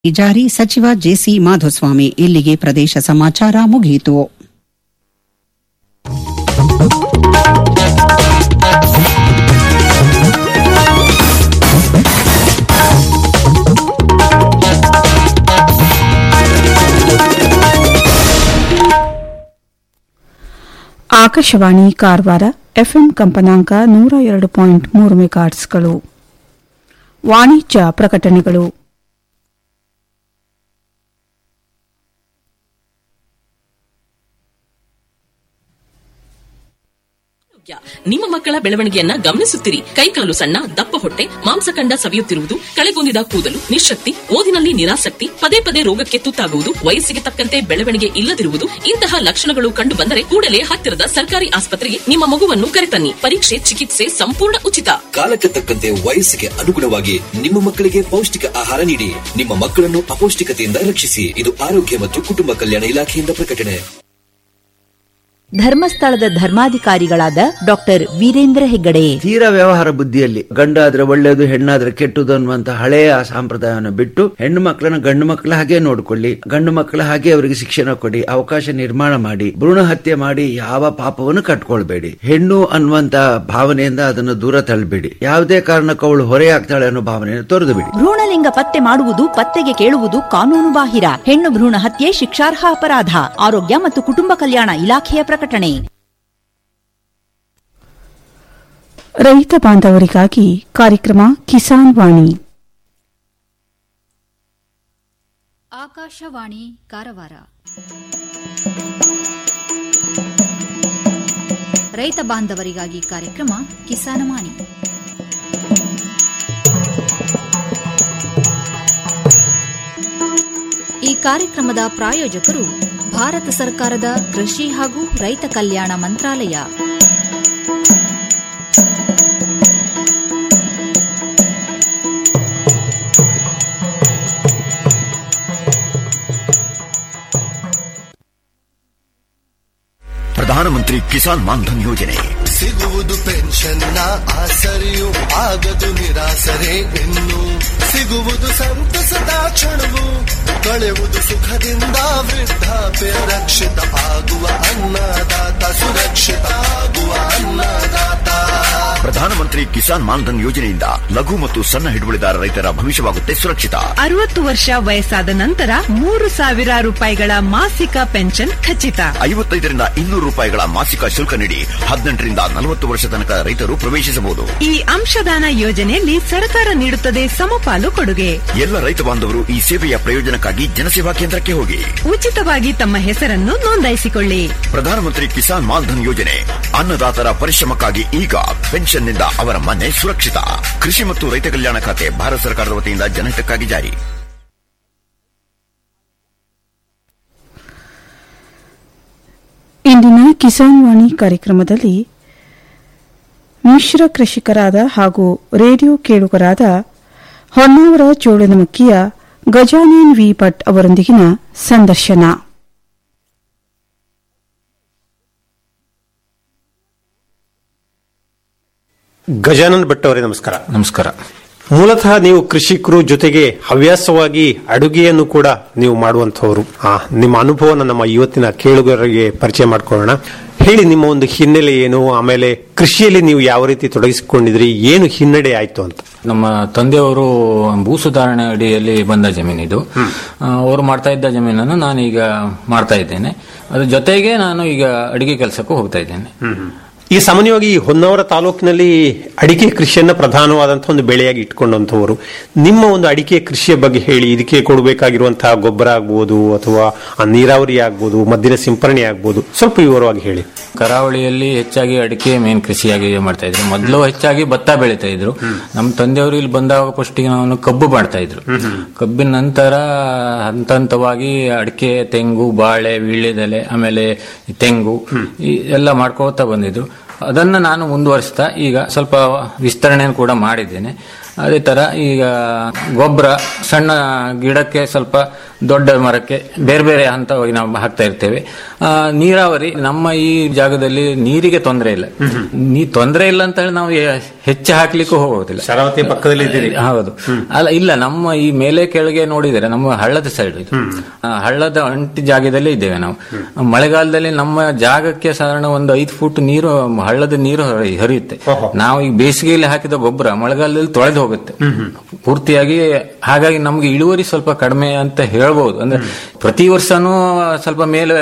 ಜಾರಿ ಸಚಿವ ಜೆಸಿ ಮಾಧುಸ್ವಾಮಿ ಇಲ್ಲಿಗೆ ಪ್ರದೇಶ ಸಮಾಚಾರ ಮುಗಿಯಿತು ಆಕಾಶವಾಣಿ ಕಾರವಾರ ಎಫ್ಎಂ ಕಂಪನಾಂಕ ನೂರ ಎರಡು ಪಾಯಿಂಟ್ ಮೂರು ಮೆಗಾಟ್ಸ್ಗಳು ವಾಣಿಜ್ಯ ಪ್ರಕಟಣೆಗಳು ನಿಮ್ಮ ಮಕ್ಕಳ ಬೆಳವಣಿಗೆಯನ್ನ ಗಮನಿಸುತ್ತಿರಿ ಕೈಕಾಲು ಸಣ್ಣ ದಪ್ಪ ಹೊಟ್ಟೆ ಮಾಂಸಖಂಡ ಸವಿಯುತ್ತಿರುವುದು ಕಳೆಗೊಂದಿದ ಕೂದಲು ನಿಶಕ್ತಿ ಓದಿನಲ್ಲಿ ನಿರಾಸಕ್ತಿ ಪದೇ ಪದೇ ರೋಗಕ್ಕೆ ತುತ್ತಾಗುವುದು ವಯಸ್ಸಿಗೆ ತಕ್ಕಂತೆ ಬೆಳವಣಿಗೆ ಇಲ್ಲದಿರುವುದು ಇಂತಹ ಲಕ್ಷಣಗಳು ಕಂಡು ಬಂದರೆ ಕೂಡಲೇ ಹತ್ತಿರದ ಸರ್ಕಾರಿ ಆಸ್ಪತ್ರೆಗೆ ನಿಮ್ಮ ಮಗುವನ್ನು ಕರೆತನ್ನಿ ಪರೀಕ್ಷೆ ಚಿಕಿತ್ಸೆ ಸಂಪೂರ್ಣ ಉಚಿತ ಕಾಲಕ್ಕೆ ತಕ್ಕಂತೆ ವಯಸ್ಸಿಗೆ ಅನುಗುಣವಾಗಿ ನಿಮ್ಮ ಮಕ್ಕಳಿಗೆ ಪೌಷ್ಟಿಕ ಆಹಾರ ನೀಡಿ ನಿಮ್ಮ ಮಕ್ಕಳನ್ನು ಅಪೌಷ್ಟಿಕತೆಯಿಂದ ರಕ್ಷಿಸಿ ಇದು ಆರೋಗ್ಯ ಮತ್ತು ಕುಟುಂಬ ಕಲ್ಯಾಣ ಇಲಾಖೆಯಿಂದ ಪ್ರಕಟಣೆ ಧರ್ಮಸ್ಥಳದ ಧರ್ಮಾಧಿಕಾರಿಗಳಾದ ಡಾಕ್ಟರ್ ವೀರೇಂದ್ರ ಹೆಗ್ಗಡೆ ತೀರ ವ್ಯವಹಾರ ಬುದ್ಧಿಯಲ್ಲಿ ಗಂಡಾದ್ರೆ ಒಳ್ಳೇದು ಹೆಣ್ಣಾದ್ರೆ ಕೆಟ್ಟದು ಅನ್ನುವಂತ ಹಳೆಯ ಸಂಪ್ರದಾಯವನ್ನು ಬಿಟ್ಟು ಹೆಣ್ಣು ಮಕ್ಕಳನ್ನ ಗಂಡು ಮಕ್ಕಳ ಹಾಗೆ ನೋಡ್ಕೊಳ್ಳಿ ಗಂಡು ಮಕ್ಕಳ ಹಾಗೆ ಅವರಿಗೆ ಶಿಕ್ಷಣ ಕೊಡಿ ಅವಕಾಶ ನಿರ್ಮಾಣ ಮಾಡಿ ಭ್ರೂಣ ಹತ್ಯೆ ಮಾಡಿ ಯಾವ ಪಾಪವನ್ನು ಕಟ್ಕೊಳ್ಬೇಡಿ ಹೆಣ್ಣು ಅನ್ನುವಂತ ಭಾವನೆಯಿಂದ ಅದನ್ನು ದೂರ ತಳ್ಳಬೇಡಿ ಯಾವುದೇ ಕಾರಣಕ್ಕೂ ಅವಳು ಹೊರೆಯಾಗ್ತಾಳೆ ಅನ್ನೋ ಭಾವನೆಯನ್ನು ತೊರೆದು ಬಿಡಿ ಭ್ರೂಣಲಿಂಗ ಪತ್ತೆ ಮಾಡುವುದು ಪತ್ತೆಗೆ ಕೇಳುವುದು ಕಾನೂನು ಬಾಹಿರ ಹೆಣ್ಣು ಭ್ರೂಣ ಹತ್ಯೆ ಶಿಕ್ಷಾರ್ಹ ಅಪರಾಧ ಆರೋಗ್ಯ ಮತ್ತು ಕುಟುಂಬ ಕಲ್ಯಾಣ ಇಲಾಖೆಯ ಪ್ರಕಟಣೆ ರೈತ ಬಾಂಧವರಿಗಾಗಿ ಕಾರ್ಯಕ್ರಮ ಕಿಸಾನ್ ವಾಣಿ ಆಕಾಶವಾಣಿ ಕಾರವಾರ ರೈತ ಬಾಂಧವರಿಗಾಗಿ ಕಾರ್ಯಕ್ರಮ ಕಿಸಾನವಾಣಿ ಈ ಕಾರ್ಯಕ್ರಮದ ಪ್ರಾಯೋಜಕರು ಭಾರತ ಸರ್ಕಾರದ ಕೃಷಿ ಹಾಗೂ ರೈತ ಕಲ್ಯಾಣ ಮಂತ್ರಾಲಯ ಪ್ರಧಾನಮಂತ್ರಿ ಕಿಸಾನ್ ಮಾನ್ಧನ್ ಯೋಜನೆ ಸಿಗುವುದು ಪೆನ್ಷನ್ನ ಆಸರೆಯು ಆಗದು ನಿರಾಸರೆ ಇನ್ನು ಸಿಗುವುದು ಸಂತಸದ ಕ್ಷಣವು ಕಳೆಯುವುದು ಸುಖದಿಂದ ವೃದ್ಧಾಪ್ಯ ರಕ್ಷಿತ ಆಗುವ ಅನ್ನದಾತ ಸುರಕ್ಷಿತ ಆಗುವ ಅನ್ನದಾತ ಪ್ರಧಾನಮಂತ್ರಿ ಕಿಸಾನ್ ಮಾನ್ಧನ್ ಯೋಜನೆಯಿಂದ ಲಘು ಮತ್ತು ಸಣ್ಣ ಹಿಡುವಳಿದಾರ ರೈತರ ಭವಿಷ್ಯವಾಗುತ್ತೆ ಸುರಕ್ಷಿತ ಅರವತ್ತು ವರ್ಷ ವಯಸ್ಸಾದ ನಂತರ ಮೂರು ಸಾವಿರ ರೂಪಾಯಿಗಳ ಮಾಸಿಕ ಪೆನ್ಷನ್ ಖಚಿತ ಐವತ್ತೈದರಿಂದ ಇನ್ನೂರು ರೂಪಾಯಿಗಳ ಮಾಸಿಕ ಶುಲ್ಕ ನೀಡಿ ಹದಿನೆಂಟರಿಂದ ನಲವತ್ತು ವರ್ಷ ತನಕ ರೈತರು ಪ್ರವೇಶಿಸಬಹುದು ಈ ಅಂಶದಾನ ಯೋಜನೆಯಲ್ಲಿ ಸರ್ಕಾರ ನೀಡುತ್ತದೆ ಸಮಪಾಲು ಕೊಡುಗೆ ಎಲ್ಲ ರೈತ ಬಾಂಧವರು ಈ ಸೇವೆಯ ಪ್ರಯೋಜನಕ್ಕಾಗಿ ಜನಸೇವಾ ಕೇಂದ್ರಕ್ಕೆ ಹೋಗಿ ಉಚಿತವಾಗಿ ತಮ್ಮ ಹೆಸರನ್ನು ನೋಂದಾಯಿಸಿಕೊಳ್ಳಿ ಪ್ರಧಾನಮಂತ್ರಿ ಕಿಸಾನ್ ಮಾನ್ಧನ್ ಯೋಜನೆ ಅನ್ನದಾತರ ಪರಿಶ್ರಮಕ್ಕಾಗಿ ಈಗ ಪೆನ್ಷನ್ನಿಂದ ಅವರ ಮನೆ ಸುರಕ್ಷಿತ ಕೃಷಿ ಮತ್ತು ರೈತ ಕಲ್ಯಾಣ ಖಾತೆ ಭಾರತ ಸರ್ಕಾರದ ವತಿಯಿಂದ ಜನಹಿತಕ್ಕಾಗಿ ಜಾರಿ ಇಂದಿನ ಕಿಸಾನ್ ವಾಣಿ ಕಾರ್ಯಕ್ರಮದಲ್ಲಿ ಮಿಶ್ರ ಕೃಷಿಕರಾದ ಹಾಗೂ ರೇಡಿಯೋ ಕೇಳುಗರಾದ ಹೊನ್ನಾವರ ಚೋಳನಮಕ್ಕಿಯ ಗಜಾನನ್ ವಿ ಭಟ್ ಅವರೊಂದಿಗಿನ ಸಂದರ್ಶನ ಗಜಾನನ್ ಭಟ್ ಅವರೇ ನಮಸ್ಕಾರ ನಮಸ್ಕಾರ ಮೂಲತಃ ನೀವು ಕೃಷಿಕರು ಜೊತೆಗೆ ಹವ್ಯಾಸವಾಗಿ ಅಡುಗೆಯನ್ನು ಕೂಡ ನೀವು ಮಾಡುವಂತಹವರು ಆ, ನಿಮ್ಮ ಅನುಭವನ ನಮ್ಮ ಇವತ್ತಿನ ಕೇಳುಗರಿಗೆ ಪರಿಚಯ ಮಾಡ್ಕೊಳ್ಳೋಣ ಹೇಳಿ ನಿಮ್ಮ ಒಂದು ಹಿನ್ನೆಲೆ ಏನು ಆಮೇಲೆ ಕೃಷಿಯಲ್ಲಿ ನೀವು ಯಾವ ರೀತಿ ತೊಡಗಿಸಿಕೊಂಡಿದ್ರಿ ಏನು ಹಿನ್ನಡೆ ಆಯ್ತು ಅಂತ ನಮ್ಮ ತಂದೆಯವರು ಭೂ ಸುಧಾರಣೆ ಅಡಿಯಲ್ಲಿ ಬಂದ ಜಮೀನಿದು ಆ, ಅವರು ಮಾಡ್ತಾ ಇದ್ದ ಜಮೀನನ್ನು ನಾನು ಈಗ ಮಾಡ್ತಾ ಇದ್ದೇನೆ ಅದ್ರ ಜೊತೆಗೆ ನಾನು ಈಗ ಅಡಿಗೆ ಕೆಲಸಕ್ಕೂ ಹೋಗ್ತಾ ಇದ್ದೇನೆ ಈ ಸಾಮಾನ್ಯವಾಗಿ ಈ ಹೊನ್ನಾವರ ತಾಲೂಕಿನಲ್ಲಿ ಅಡಿಕೆ ಕೃಷಿಯನ್ನ ಪ್ರಧಾನವಾದಂತಹ ಒಂದು ಬೆಳೆಯಾಗಿ ಇಟ್ಕೊಂಡಂತವರು ನಿಮ್ಮ ಒಂದು ಅಡಿಕೆ ಕೃಷಿಯ ಬಗ್ಗೆ ಹೇಳಿ ಇದಕ್ಕೆ ಕೊಡಬೇಕಾಗಿರುವಂತಹ ಗೊಬ್ಬರ ಆಗ್ಬೋದು ಅಥವಾ ಆ ನೀರಾವರಿ ಆಗ್ಬೋದು ಮದ್ದಿನ ಸಿಂಪರಣೆ ಆಗ್ಬೋದು ಸ್ವಲ್ಪ ವಿವರವಾಗಿ ಹೇಳಿ ಕರಾವಳಿಯಲ್ಲಿ ಹೆಚ್ಚಾಗಿ ಅಡಿಕೆ ಮೇನ್ ಕೃಷಿಯಾಗಿ ಮಾಡ್ತಾ ಇದ್ರು ಮೊದಲು ಹೆಚ್ಚಾಗಿ ಭತ್ತ ಬೆಳೀತಾ ಇದ್ರು ನಮ್ಮ ತಂದೆಯವರು ಇಲ್ಲಿ ಬಂದಾಗ ಫಸ್ಟಿಗೆ ನಾವು ಕಬ್ಬು ಮಾಡ್ತಾ ಇದ್ರು ಕಬ್ಬಿನ ನಂತರ ಹಂತ ಹಂತವಾಗಿ ಅಡಿಕೆ ತೆಂಗು ಬಾಳೆ ವೀಳ್ಯದೆಲೆ ಆಮೇಲೆ ಈ ತೆಂಗು ಈ ಎಲ್ಲ ಮಾಡ್ಕೋತಾ ಬಂದಿದ್ರು ಅದನ್ನ ನಾನು ಮುಂದುವರಿಸ್ತಾ ಈಗ ಸ್ವಲ್ಪ ವಿಸ್ತರಣೆಯನ್ನು ಕೂಡ ಮಾಡಿದ್ದೇನೆ ಅದೇ ತರ ಈಗ ಗೊಬ್ಬರ ಸಣ್ಣ ಗಿಡಕ್ಕೆ ಸ್ವಲ್ಪ ದೊಡ್ಡ ಮರಕ್ಕೆ ಬೇರೆ ಬೇರೆ ಹಂತವಾಗಿ ನಾವು ಹಾಕ್ತಾ ಇರ್ತೇವೆ ಆ, ನೀರಾವರಿ ನಮ್ಮ ಈ ಜಾಗದಲ್ಲಿ ನೀರಿಗೆ ತೊಂದರೆ ಇಲ್ಲ ನೀ ತೊಂದರೆ ಇಲ್ಲ ಅಂತ ಹೇಳಿ ನಾವು ಹೆಚ್ಚು ಹಾಕ್ಲಿಕ್ಕೂ ಹೋಗೋದಿಲ್ಲ ಶರಾವತಿ ಪಕ್ಕದಲ್ಲಿ ಇದ್ದೀರಿ ಹೌದು ಅಲ್ಲ ಇಲ್ಲ ನಮ್ಮ ಈ ಮೇಲೆ ಕೆಳಗೆ ನೋಡಿದರೆ ನಮ್ಮ ಹಳ್ಳದ ಸೈಡ್ ಇದು ಆ, ಹಳ್ಳದ ಅಂಟಿ ಜಾಗದಲ್ಲೇ ಇದ್ದೇವೆ ನಾವು ಮಳೆಗಾಲದಲ್ಲಿ ನಮ್ಮ ಜಾಗಕ್ಕೆ ಸಾಧಾರಣ ಒಂದು ಐದು ಫುಟ್ ನೀರು ಹಳ್ಳದ ನೀರು ಹರಿ- ಹರಿಯುತ್ತೆ ನಾವು ಈಗ ಬೇಸಿಗೆಯಲ್ಲಿ ಹಾಕಿದ ಗೊಬ್ಬರ ಮಳೆಗಾಲದಲ್ಲಿ ತೊಳೆದು ಹೋಗುತ್ತೆ ಪೂರ್ತಿಯಾಗಿ ಹಾಗಾಗಿ ನಮ್ಗೆ ಇಳುವರಿ ಸ್ವಲ್ಪ ಕಡಿಮೆ ಅಂತ ಹೇಳ್ಬಹುದು ಅಂದ್ರೆ ಪ್ರತಿ ವರ್ಷನೂ ಸ್ವಲ್ಪ ಮೇಲೆ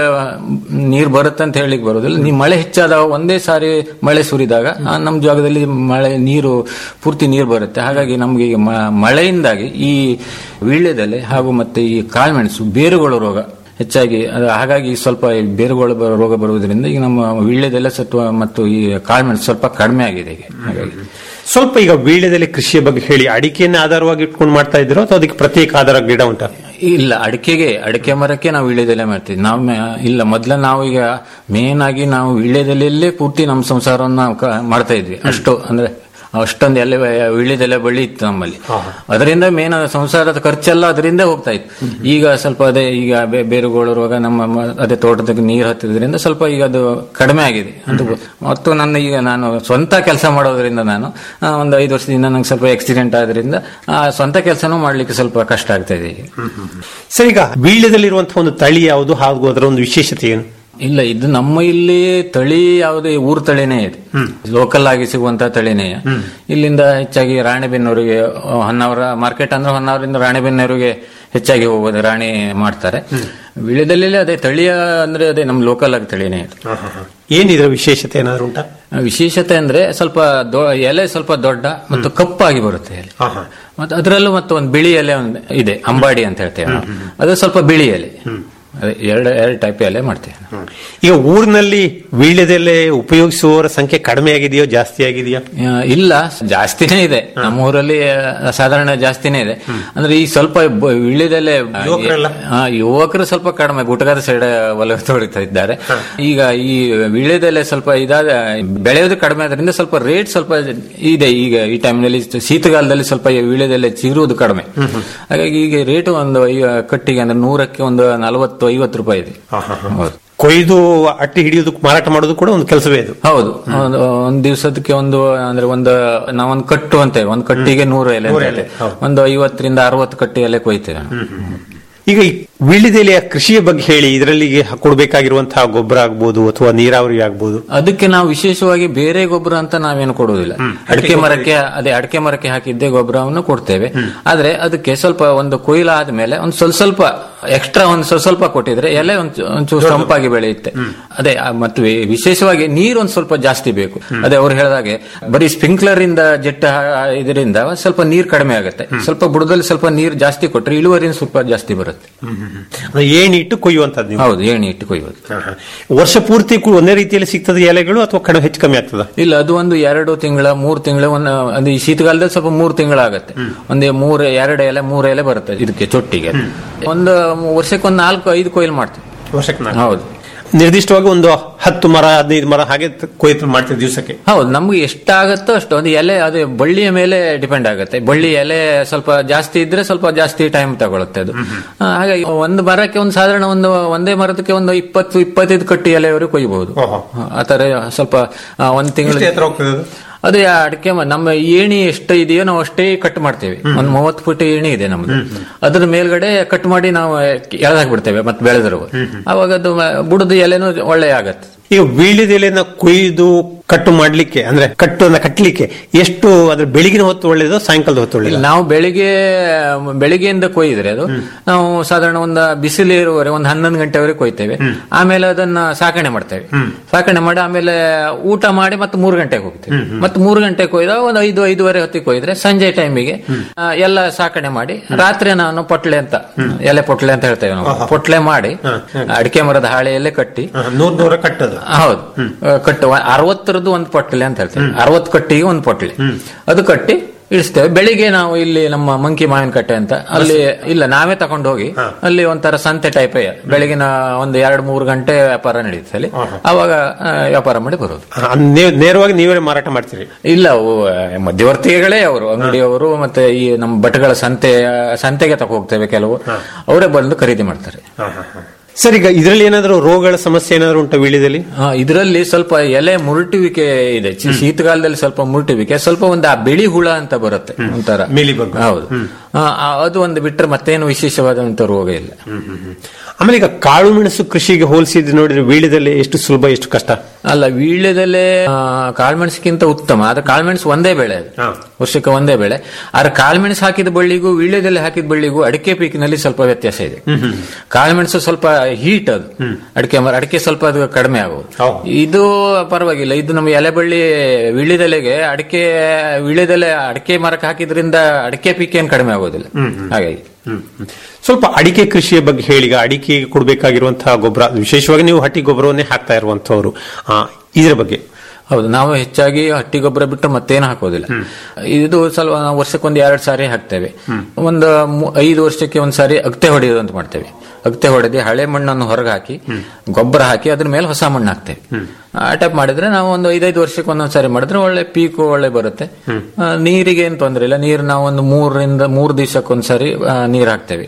ನೀರು ಬರುತ್ತೆ ಅಂತ ಹೇಳಿಕ್ ಬರೋದಿಲ್ಲ ನೀವು ಮಳೆ ಹೆಚ್ಚಾದಾಗ ಒಂದೇ ಸಾರಿ ಮಳೆ ಸುರಿದಾಗ ಆ, ನಮ್ಮ ಜಾಗದಲ್ಲಿ ಮಳೆ ನೀರು ಪೂರ್ತಿ ನೀರು ಬರುತ್ತೆ ಹಾಗಾಗಿ ನಮ್ಗೆ ಈಗ ಮ- ಮಳೆಯಿಂದಾಗಿ ಈ ವೀಳ್ಯದೆಲೆ ಹಾಗೂ ಮತ್ತೆ ಈ ಕಾಳುಮೆಣಸು ಬೇರುಗಳ ರೋಗ ಹೆಚ್ಚಾಗಿ ಅದು ಹಾಗಾಗಿ ಸ್ವಲ್ಪ ಈ ಬೇರುಗಳ ಬ- ರೋಗ ಬರುವುದರಿಂದ ಈಗ ನಮ್ಮ ವೀಳ್ಯದೆಲೆ ಸತ್ವ ಮತ್ತು ಈ ಕಾಳುಮೆಣಸು ಸ್ವಲ್ಪ ಕಡಿಮೆ ಆಗಿದೆ ಈಗ ಹಾಗಾಗಿ ಸ್ವಲ್ಪ ಈಗ ವೀಳ್ಯದಲ್ಲಿ ಕೃಷಿಯ ಬಗ್ಗೆ ಹೇಳಿ ಅಡಿಕೆಯನ್ನ ಆಧಾರವಾಗಿ ಇಟ್ಕೊಂಡು ಮಾಡ್ತಾ ಇದ್ದೀರೋ ಅಥವಾ ಅದಕ್ಕೆ ಪ್ರತ್ಯೇಕ ಆಧಾರ ಗಿಡ ಉಂಟಾ ಇಲ್ಲ ಅಡಿಕೆಗೆ ಅಡಿಕೆ ಮರಕ್ಕೆ ನಾವು ವೀಳ್ಯದೆಲೆ ಮಾಡ್ತೀವಿ ನಾವು ಮೆ- ಇಲ್ಲ ಮೊದ್ಲ ನಾವು ಈಗ ಮೇನ್ ಆಗಿ ನಾವು ವೀಳ್ಯದೆಲೆಯಲ್ಲೇ ಪೂರ್ತಿ ನಮ್ಮ ಸಂಸಾರವನ್ನು ನಾವು ಕ- ಮಾಡ್ತಾ ಇದ್ವಿ ಅಷ್ಟು ಅಂದ್ರೆ ಅಷ್ಟೊಂದು ಎಲೆ ವೀಳ್ಯದೆಲೆ ಬಳ್ಳಿ ಇತ್ತು ನಮ್ಮಲ್ಲಿ ಅದರಿಂದ ಮೇನ್ ಸಂಸಾರದ ಖರ್ಚೆಲ್ಲ ಅದರಿಂದ ಹೋಗ್ತಾ ಇತ್ತು ಈಗ ಸ್ವಲ್ಪ ಅದೇ ಈಗ ಬೇ- ಬೇರುಗಳು ರೋಗ ನಮ್ಮ ಮ- ಅದೇ ತೋಟದಾಗ ನೀರು ಹತ್ತಿದ್ರಿಂದ ಸ್ವಲ್ಪ ಈಗ ಅದು ಕಡಿಮೆ ಆಗಿದೆ ಅದು ಮತ್ತು ನನ್ನ ಈಗ ನಾನು ಸ್ವಂತ ಕೆಲಸ ಮಾಡೋದ್ರಿಂದ ನಾನು ಆ, ಒಂದು ಐದು ವರ್ಷದಿಂದ ನಂಗೆ ಸ್ವಲ್ಪ ಆಕ್ಸಿಡೆಂಟ್ ಆದ್ರಿಂದ ಆ ಸ್ವಂತ ಕೆಲಸನೂ ಮಾಡ್ಲಿಕ್ಕೆ ಸ್ವಲ್ಪ ಕಷ್ಟ ಆಗ್ತಾ ಇದೆ ಈಗ ಸರ್ ಈಗ ವೀಳ್ಯದಲ್ಲಿರುವಂತಹ ಒಂದು ತಳಿ ಯಾವುದು ಹಾಗೂ ಅದರ ಒಂದು ವಿಶೇಷತೆ ಏನು ಇಲ್ಲ ಇದು ನಮ್ಮ ಇಲ್ಲಿ ತಳಿ ಯಾವುದೇ ಊರು ತಳಿನೇ ಇದೆ ಲೋಕಲ್ ಆಗಿ ಸಿಗುವಂತ ತಳಿನೇ ಇಲ್ಲಿಂದ ಹೆಚ್ಚಾಗಿ ರಾಣೆಬೆನ್ನೂರಿಗೆ ಆ, ಹೊನ್ನಾವರ ಮಾರ್ಕೆಟ್ ಅಂದ್ರೆ ಹೊನ್ನಾವರಿಂದ ರಾಣೆಬೆನ್ನೂರಿಗೆ ಹೆಚ್ಚಾಗಿ ಹೋಗೋದು ರಾಣಿ ಮಾಡ್ತಾರೆ ವಿಳ್ಯದಲ್ಲಿ ಅದೇ ತಳಿಯ ಅಂದ್ರೆ ಅದೇ ನಮ್ಮ ಲೋಕಲ್ ಆಗಿ ತಳಿನೇ ಇದೆ ಏನಿದ್ರ ವಿಶೇಷತೆ ಏನಾದ್ರು ಉಂಟಾ ವಿಶೇಷತೆ ಅಂದ್ರೆ ಸ್ವಲ್ಪ ದೊ- ಎಲೆ ಸ್ವಲ್ಪ ದೊಡ್ಡ ಮತ್ತು ಕಪ್ಪಾಗಿ ಬರುತ್ತೆ ಎಲೆ ಮತ್ತೆ ಅದರಲ್ಲೂ ಮತ್ತೆ ಒಂದು ಬಿಳಿ ಎಲೆ ಒಂದು ಇದೆ ಅಂಬಾಡಿ ಅಂತ ಹೇಳ್ತೇವೆ ನಾವು ಅದು ಸ್ವಲ್ಪ ಬಿಳಿ ಎಲೆ ಅದೇ ಎರಡು ಎರಡು ಟೈಪ್ ಎಲೆ ಮಾಡ್ತೇವೆ ನಾವು. ಈಗ ಊರಿನಲ್ಲಿ ವೀಳ್ಯದೆಲೆ ಉಪಯೋಗಿಸುವವರ ಸಂಖ್ಯೆ ಕಡಿಮೆ ಆಗಿದೆಯೋ ಜಾಸ್ತಿ ಆಗಿದೆಯೋ ಆ, ಇಲ್ಲ ಜಾಸ್ತಿನೇ ಇದೆ ನಮ್ಮ ಊರಲ್ಲಿ ಆ, ಸಾಧಾರಣ ಜಾಸ್ತಿನೇ ಇದೆ ಅಂದ್ರೆ ಈ ಸ್ವಲ್ಪ ಬ- ಇಳಿದಲ್ಲೇ ಯುವಕರೆಲ್ಲ? ಆ, ಯುವಕರು ಸ್ವಲ್ಪ ಕಡಿಮೆ ಗುಟಕದ ಸೈಡ್ ಒಲ ತೊಳಿತಾ ಇದ್ದಾರೆ ಈಗ ಈ ವಿಳ್ಯದಲ್ಲೇ ಸ್ವಲ್ಪ ಇದಾದ ಬೆಳೆಯೋದು ಕಡಿಮೆ ಆದ್ರಿಂದ ಸ್ವಲ್ಪ ರೇಟ್ ಸ್ವಲ್ಪ ಇದೆ ಈಗ ಈ ಟೈಮ್ನಲ್ಲಿ ಶೀತಗಾಲದಲ್ಲಿ ಸ್ವಲ್ಪ ವಿಳ್ಯದಲ್ಲೇ ಚಿರುವುದು ಕಡಿಮೆ ಹಾಗಾಗಿ ಈಗ ರೇಟ್ ಒಂದು ಐ- ಕಟ್ಟಿಗೆ ಅಂದ್ರೆ ನೂರಕ್ಕೆ ಒಂದು ನಲವತ್ತು ಐವತ್ತು ರೂಪಾಯಿ ಇದೆ ಹೌದು ಕೊಯ್ದು ಅಟ್ಟಿ ಹಿಡಿಯೋದಕ್ಕೆ ಮಾರಾಟ ಮಾಡೋದು ಕೂಡ ಒಂದು ಕೆಲಸವೇ ಇದು ಹೌದು ಒಂದು ಒಂದ್ ದಿವಸಕ್ಕೆ ಒಂದು ಅಂದ್ರೆ ಒಂದು ನಾವೊಂದು ಕಟ್ಟು ಅಂತೇವೆ ಒಂದು ಕಟ್ಟಿಗೆ ನೂರು ಎಲೆ ಅಂತ ನೂರು ಎಲೆ, ಹೇಳ್ತೇವೆ. ಒಂದು ಐವತ್ತರಿಂದ ಅರವತ್ತು ಕಟ್ಟಿ ಎಲೆ ಕೊಯ್ತೇವೆ ನಾವು. ಈಗ ಈ ವೀಳ್ಯದೆಲೆಯ ಕೃಷಿಯ ಬಗ್ಗೆ ಹೇಳಿ ಇದರಲ್ಲಿ ಕೊಡಬೇಕಾಗಿರುವಂತಹ ಗೊಬ್ಬರ ಆಗ್ಬೋದು ಅಥವಾ ನೀರಾವರಿ ಆಗ್ಬೋದು ಅದಕ್ಕೆ ನಾವು ವಿಶೇಷವಾಗಿ ಬೇರೆ ಗೊಬ್ಬರ ಅಂತ ನಾವೇನು ಕೊಡುವುದಿಲ್ಲ ಅಡಿಕೆ ಮರಕ್ಕೆ ಅದೇ ಅಡಿಕೆ ಮರಕ್ಕೆ ಹಾಕಿದ್ದೇ ಗೊಬ್ಬರವನ್ನು ಕೊಡ್ತೇವೆ ಆದ್ರೆ ಅದಕ್ಕೆ ಸ್ವಲ್ಪ ಒಂದು ಕೊಯ್ಲು ಆದ್ಮೇಲೆ ಒಂದು ಸ್ವಲ್ಪ ಸ್ವಲ್ಪ ಎಕ್ಸ್ಟ್ರಾ ಒಂದು ಸ್ವಲ್ಪ ಸ್ವಲ್ಪ ಕೊಟ್ಟಿದ್ರೆ ಎಲೆ ಒಂಚೂ- ಒಂಚೂರು ತಂಪಾಗಿ ಬೆಳೆಯುತ್ತೆ ಅದೇ ಆ, ಮತ್ತು ವಿ- ವಿಶೇಷವಾಗಿ ನೀರು ಒಂದು ಸ್ವಲ್ಪ ಜಾಸ್ತಿ ಬೇಕು ಅದೇ ಅವ್ರು ಹೇಳಿದಾಗೆ ಬರೀ ಸ್ಪ್ರಿಂಕ್ಲರ್ ಇಂದ ಜೆಟ್ ಹಾ- ಇದರಿಂದ ಸ್ವಲ್ಪ ನೀರು ಕಡಿಮೆ ಆಗುತ್ತೆ ಸ್ವಲ್ಪ ಬುಡದಲ್ಲಿ ಸ್ವಲ್ಪ ನೀರು ಜಾಸ್ತಿ ಕೊಟ್ರೆ ಇಳುವರಿನ ಸ್ವಲ್ಪ ಜಾಸ್ತಿ ಬರುತ್ತೆ ಅಂದ್ರೆ ಏಣಿ ಇಟ್ಟು ಕೊಯ್ಯುವಂತದ್ದು ನೀವು ಹೌದು ಏಣಿ ಇಟ್ಟು ಕೊಯ್ಯೋದು ವರ್ಷ ಪೂರ್ತಿ ಕೂಡ ಒಂದೇ ರೀತಿಯಲ್ಲಿ ಸಿಗ್ತದೆ ಎಲೆಗಳು ಅಥವಾ ಕಡಿಮೆ ಹೆಚ್ಚು ಕಮ್ಮಿ ಆಗ್ತದ ಇಲ್ಲ ಅದು ಒಂದು ಎರಡು ತಿಂಗಳ ಮೂರು ತಿಂಗಳ ಒಂದು ಅದು ಈ ಶೀತಕಾಲದಲ್ಲಿ ಸ್ವಲ್ಪ ಮೂರು ತಿಂಗಳಾಗತ್ತೆ ಒಂದು ಮೂರು ಎರಡು ಎಲೆ ಮೂರು ಎಲೆ ಬರುತ್ತೆ ಇದಕ್ಕೆ ಚೊಟ್ಟಿಗೆ ಒಂದು ವರ್ಷಕ್ಕೆ ಒಂದು ನಾಲ್ಕು ಐದು ಕೊಯ್ಲು ಮಾಡ್ತೀವಿ ವರ್ಷಕ್ಕೆ ನಾಲ್ಕು. ಹೌದು ನಿರ್ದಿಷ್ಟವಾಗಿ ಒಂದು ಹತ್ತು ಮರ ಹದಿನೈದು ಮರ ಹಾಗೆ ಕೊಯ್ತು ಮಾಡ್ತೀವಿ ದಿವಸಕ್ಕೆ ಹೌದು ನಮ್ಗೆ ಎಷ್ಟಾಗತ್ತೋ ಅಷ್ಟು ಒಂದು ಎಲೆ ಅದು ಬಳ್ಳಿಯ ಮೇಲೆ ಡಿಪೆಂಡ್ ಆಗುತ್ತೆ ಬಳ್ಳಿ ಎಲೆ ಸ್ವಲ್ಪ ಜಾಸ್ತಿ ಇದ್ರೆ ಸ್ವಲ್ಪ ಜಾಸ್ತಿ ಟೈಮ್ ತಗೊಳುತ್ತೆ ಅದು ಆ, ಹಾಗಾಗಿ ಒಂದು ಮರಕ್ಕೆ ಒಂದು ಸಾಧಾರಣ ಒಂದು ಒಂದೇ ಮರದಕ್ಕೆ ಒಂದು ಇಪ್ಪತ್ತು ಇಪ್ಪತ್ತೈದು ಕಟ್ಟಿ ಎಲೆವರೆಗೂ ಕೊಯ್ಬಹುದು ಆ ತರ ಸ್ವಲ್ಪ ಆ, ಒಂದು ತಿಂಗಳು ಎಷ್ಟು ಎತ್ತರ ಹೋಗ್ತದೆ ಅದು? ಅದೇ ಆ ಅಡಿಕೆ ಮ- ನಮ್ಮ ಏಣಿ ಎಷ್ಟು ಇದೆಯೋ ನಾವು ಅಷ್ಟೇ ಕಟ್ ಮಾಡ್ತೇವೆ ಒಂದು ಮೂವತ್ತು ಫುಟ್ ಏಣಿ ಇದೆ ನಮ್ದು ಅದ್ರ ಮೇಲ್ಗಡೆ ಕಟ್ ಮಾಡಿ ನಾವು ಎಳೆದಾಕ್ಬಿಡ್ತೇವೆ ಮತ್ತೆ ಬೆಳೆದ್ರು ಅವಾಗ ಅದು ಮ- ಬುಡದ ಎಲೆನೂ ಒಳ್ಳೆ ಆಗತ್ತೆ ಈಗ ವೀಳ್ಯದೆಲೆನ ಕೊಯ್ದು ಕಟ್ಟು ಮಾಡ್ಲಿಕ್ಕೆ ಅಂದ್ರೆ ಕಟ್ಟು ಕಟ್ಟಲಿಕ್ಕೆ ಎಷ್ಟು ಅದ್ರ ಬೆಳಗಿನ ಹೊತ್ತು ಒಳ್ಳೇದು ಸಾಯಂಕಾಲದ ಹೊತ್ತು ಒಳ್ಳೇದು ನಾವು ಬೆಳಿಗ್ಗೆ ಬೆಳಿಗ್ಗೆಯಿಂದ ಕೊಯ್ದ್ರೆ ಅದು ನಾವು ಸಾಧಾರಣ ಒಂದು ಬಿಸಿಲು ಇರುವವರೆ ಒಂದು ಹನ್ನೊಂದು ಗಂಟೆವರೆಗೆ ಕೊಯ್ತೇವೆ ಆಮೇಲೆ ಅದನ್ನ ಸಾಕಣೆ ಮಾಡ್ತೇವೆ ಸಾಕಣೆ ಮಾಡಿ ಆಮೇಲೆ ಊಟ ಮಾಡಿ ಮತ್ತೆ ಮೂರು ಗಂಟೆಗೆ ಹೋಗ್ತೇವೆ ಮತ್ತೆ ಮೂರು ಗಂಟೆ ಕೊಯ್ದಾಗ ಒಂದು ಐದು ಐದುವರೆ ಹೊತ್ತಿಗೆ ಕೊಯ್ದ್ರೆ ಸಂಜೆ ಟೈಮಿಗೆ ಎಲ್ಲ ಸಾಕಣೆ ಮಾಡಿ ರಾತ್ರಿ ನಾನು ಪೊಟ್ಲೆ ಅಂತ ಎಲೆ ಪೊಟ್ಲೆ ಅಂತ ಹೇಳ್ತೇವೆ ನಾವು ಪೊಟ್ಲೆ ಮಾಡಿ ಅಡಿಕೆ ಮರದ ಹಾಳೆಯಲ್ಲೇ ಕಟ್ಟಿ ನೂರ್ ನೂರ ಕಟ್ಟದು ಹೌದು ಕಟ್ಟು ಅರವತ್ತರದ್ದು ಒಂದು ಪೊಟ್ಲೆ ಅಂತ ಹೇಳ್ತೇವೆ ಅರವತ್ತು ಕಟ್ಟಿಗೆ ಒಂದು ಪೊಟ್ಲೆ ಅದು ಕಟ್ಟಿ ಇಳಿಸ್ತೇವೆ ಬೆಳಿಗ್ಗೆ ನಾವು ಇಲ್ಲಿ ನಮ್ಮ ಮಂಕಿ ಮಾವಿನ ಕಟ್ಟೆ ಅಂತ ಅಲ್ಲಿ ಇಲ್ಲ ನಾವೇ ತಕೊಂಡು ಹೋಗಿ ಅಲ್ಲಿ ಒಂಥರ ಸಂತೆ ಟೈಪ್ ಬೆಳಗಿನ ಒಂದು ಎರಡು ಮೂರು ಗಂಟೆ ವ್ಯಾಪಾರ ನಡೆಯುತ್ತೆ ಅಲ್ಲಿ ಅವಾಗ ಆ, ವ್ಯಾಪಾರ ಮಾಡಿ ಬರೋದು ಆ, ನೇ- ನೇರವಾಗಿ ನೀವೇ ಮಾರಾಟ ಮಾಡ್ತೀರಿ ಇಲ್ಲ ಅವು ಆ, ಮಧ್ಯವರ್ತಿಗಳೇ ಅವರು ಅಂಗಡಿಯವರು ಮತ್ತೆ ಈ ನಮ್ಮ ಭಟ್ಗಳ ಸಂತೆ ಸಂತೆಗೆ ತಗೋ ಹೋಗ್ತೇವೆ ಕೆಲವು ಅವರೇ ಬಂದು ಖರೀದಿ ಮಾಡ್ತಾರೆ ಸರ್ ಈಗ ಇದರಲ್ಲಿ ಏನಾದರೂ ರೋಗಗಳ ಸಮಸ್ಯೆ ಏನಾದರೂ ಉಂಟಾ ವೀಳ್ಯದಲ್ಲಿ ಇದರಲ್ಲಿ ಸ್ವಲ್ಪ ಎಲೆ ಮುರುಟುವಿಕೆ ಇದೆ ಚಿ- ಶೀತಕಾಲದಲ್ಲಿ ಸ್ವಲ್ಪ ಮುರುಟುವಿಕೆ ಸ್ವಲ್ಪ ಒಂದು ಆ ಬಿಳಿ ಹುಳ ಅಂತ ಬರುತ್ತೆ ಒಂಥರ ಮೀಲಿಬಗ್ ಹೌದು ಆ, ಆ, ಅದು ಒಂದು ಬಿಟ್ಟರೆ ಮತ್ತೇನು ವಿಶೇಷವಾದಂತ ರೋಗ ಇಲ್ಲ ಆಮೇಲೆ ಈಗ ಕಾಳು ಮೆಣಸು ಕೃಷಿಗೆ ಹೋಲಿಸಿದ್ರೆ ನೋಡಿದ್ರೆ ವೀಳ್ಯದಲ್ಲಿ ಎಷ್ಟು ಸುಲಭ ಎಷ್ಟು ಕಷ್ಟ ಅಲ್ಲ ವೀಳ್ಯದಲ್ಲೇ ಆ, ಕಾಳ್ಮೆಣಸಿಗಿಂತ ಉತ್ತಮ ಆದ್ರೆ ಕಾಳ್ಮೆಣಸು ಒಂದೇ ಬೆಳೆ ಅದು ವರ್ಷಕ್ಕೆ ಒಂದೇ ಬೆಳೆ ಆದ್ರೆ ಕಾಳ್ಮೆಣಸು ಹಾಕಿದ ಬಳ್ಳಿಗೂ ವೀಳ್ಯದಲ್ಲಿ ಹಾಕಿದ ಬಳ್ಳಿಗೂ ಅಡಿಕೆ ಪೀಕಿನಲ್ಲಿ ಸ್ವಲ್ಪ ವ್ಯತ್ಯಾಸ ಇದೆ ಕಾಳ್ಮೆಣಸು ಸ್ವಲ್ಪ ಹೀಟ್ ಅದು ಅಡಿಕೆ ಮರ ಅಡಿಕೆ ಸ್ವಲ್ಪ ಅದು ಕಡಿಮೆ ಆಗೋದು ಇದು ಪರವಾಗಿಲ್ಲ ಇದು ನಮ್ಮ ಎಲೆ ಬಳ್ಳಿ ವೀಳ್ಯದೆಲೆಗೆ ಅಡಿಕೆ ವೀಳ್ಯದೆಲೆ ಅಡಿಕೆ ಮರಕ್ಕೆ ಹಾಕಿದ್ರಿಂದ ಅಡಿಕೆ ಪೀಕ್ ಏನು ಕಡಿಮೆ ಆಗೋದಿಲ್ಲ ಹಾಗಾಗಿ ಸ್ವಲ್ಪ ಅಡಿಕೆ ಕೃಷಿಯ ಬಗ್ಗೆ ಹೇಳಿ ಈಗ ಅಡಿಕೆಗೆ ಕೊಡಬೇಕಾಗಿರುವಂತಹ ಗೊಬ್ಬರ ವಿಶೇಷವಾಗಿ ನೀವು ಹಟ್ಟಿ ಗೊಬ್ಬರವನ್ನೇ ಹಾಕ್ತಾ ಇರುವಂತವ್ರು ಆ, ಇದರ ಬಗ್ಗೆ ಹೌದು ನಾವು ಹೆಚ್ಚಾಗಿ ಹಟ್ಟಿ ಗೊಬ್ಬರ ಬಿಟ್ಟು ಮತ್ತೇನು ಹಾಕೋದಿಲ್ಲ ಇದು ಸ್ವಲ್ಪ ನಾವು ವರ್ಷಕ್ಕೊಂದು ಎರಡು ಸಾರಿ ಹಾಕ್ತೇವೆ ಒಂದು ಮು- ಐದು ವರ್ಷಕ್ಕೆ ಒಂದ್ ಸಾರಿ ಅಗತೆ ಹೊಡೆಯೋದು ಅಂತ ಮಾಡ್ತೇವೆ ಅಗತೆ ಹೊಡೆದು ಹಳೆ ಮಣ್ಣನ್ನು ಹೊರಗೆ ಹಾಕಿ ಗೊಬ್ಬರ ಹಾಕಿ ಅದ್ರ ಮೇಲೆ ಹೊಸ ಮಣ್ಣು ಹಾಕ್ತೇವೆ ಆ ಟೈಪ್ ಮಾಡಿದ್ರೆ ನಾವು ಒಂದು ಐದೈದು ವರ್ಷಕ್ಕೆ ಒಂದೊಂದ್ ಸಾರಿ ಮಾಡಿದ್ರೆ ಒಳ್ಳೆ ಪೀಕು ಒಳ್ಳೆ ಬರುತ್ತೆ ಆ, ನೀರಿಗೆ ಏನು ತೊಂದರೆ ಇಲ್ಲ ನೀರು ನಾವು ಒಂದು ಮೂರರಿಂದ ಮೂರು ದಿವಸಕ್ಕೊಂದ್ಸರಿ ನೀರು ಹಾಕ್ತೇವೆ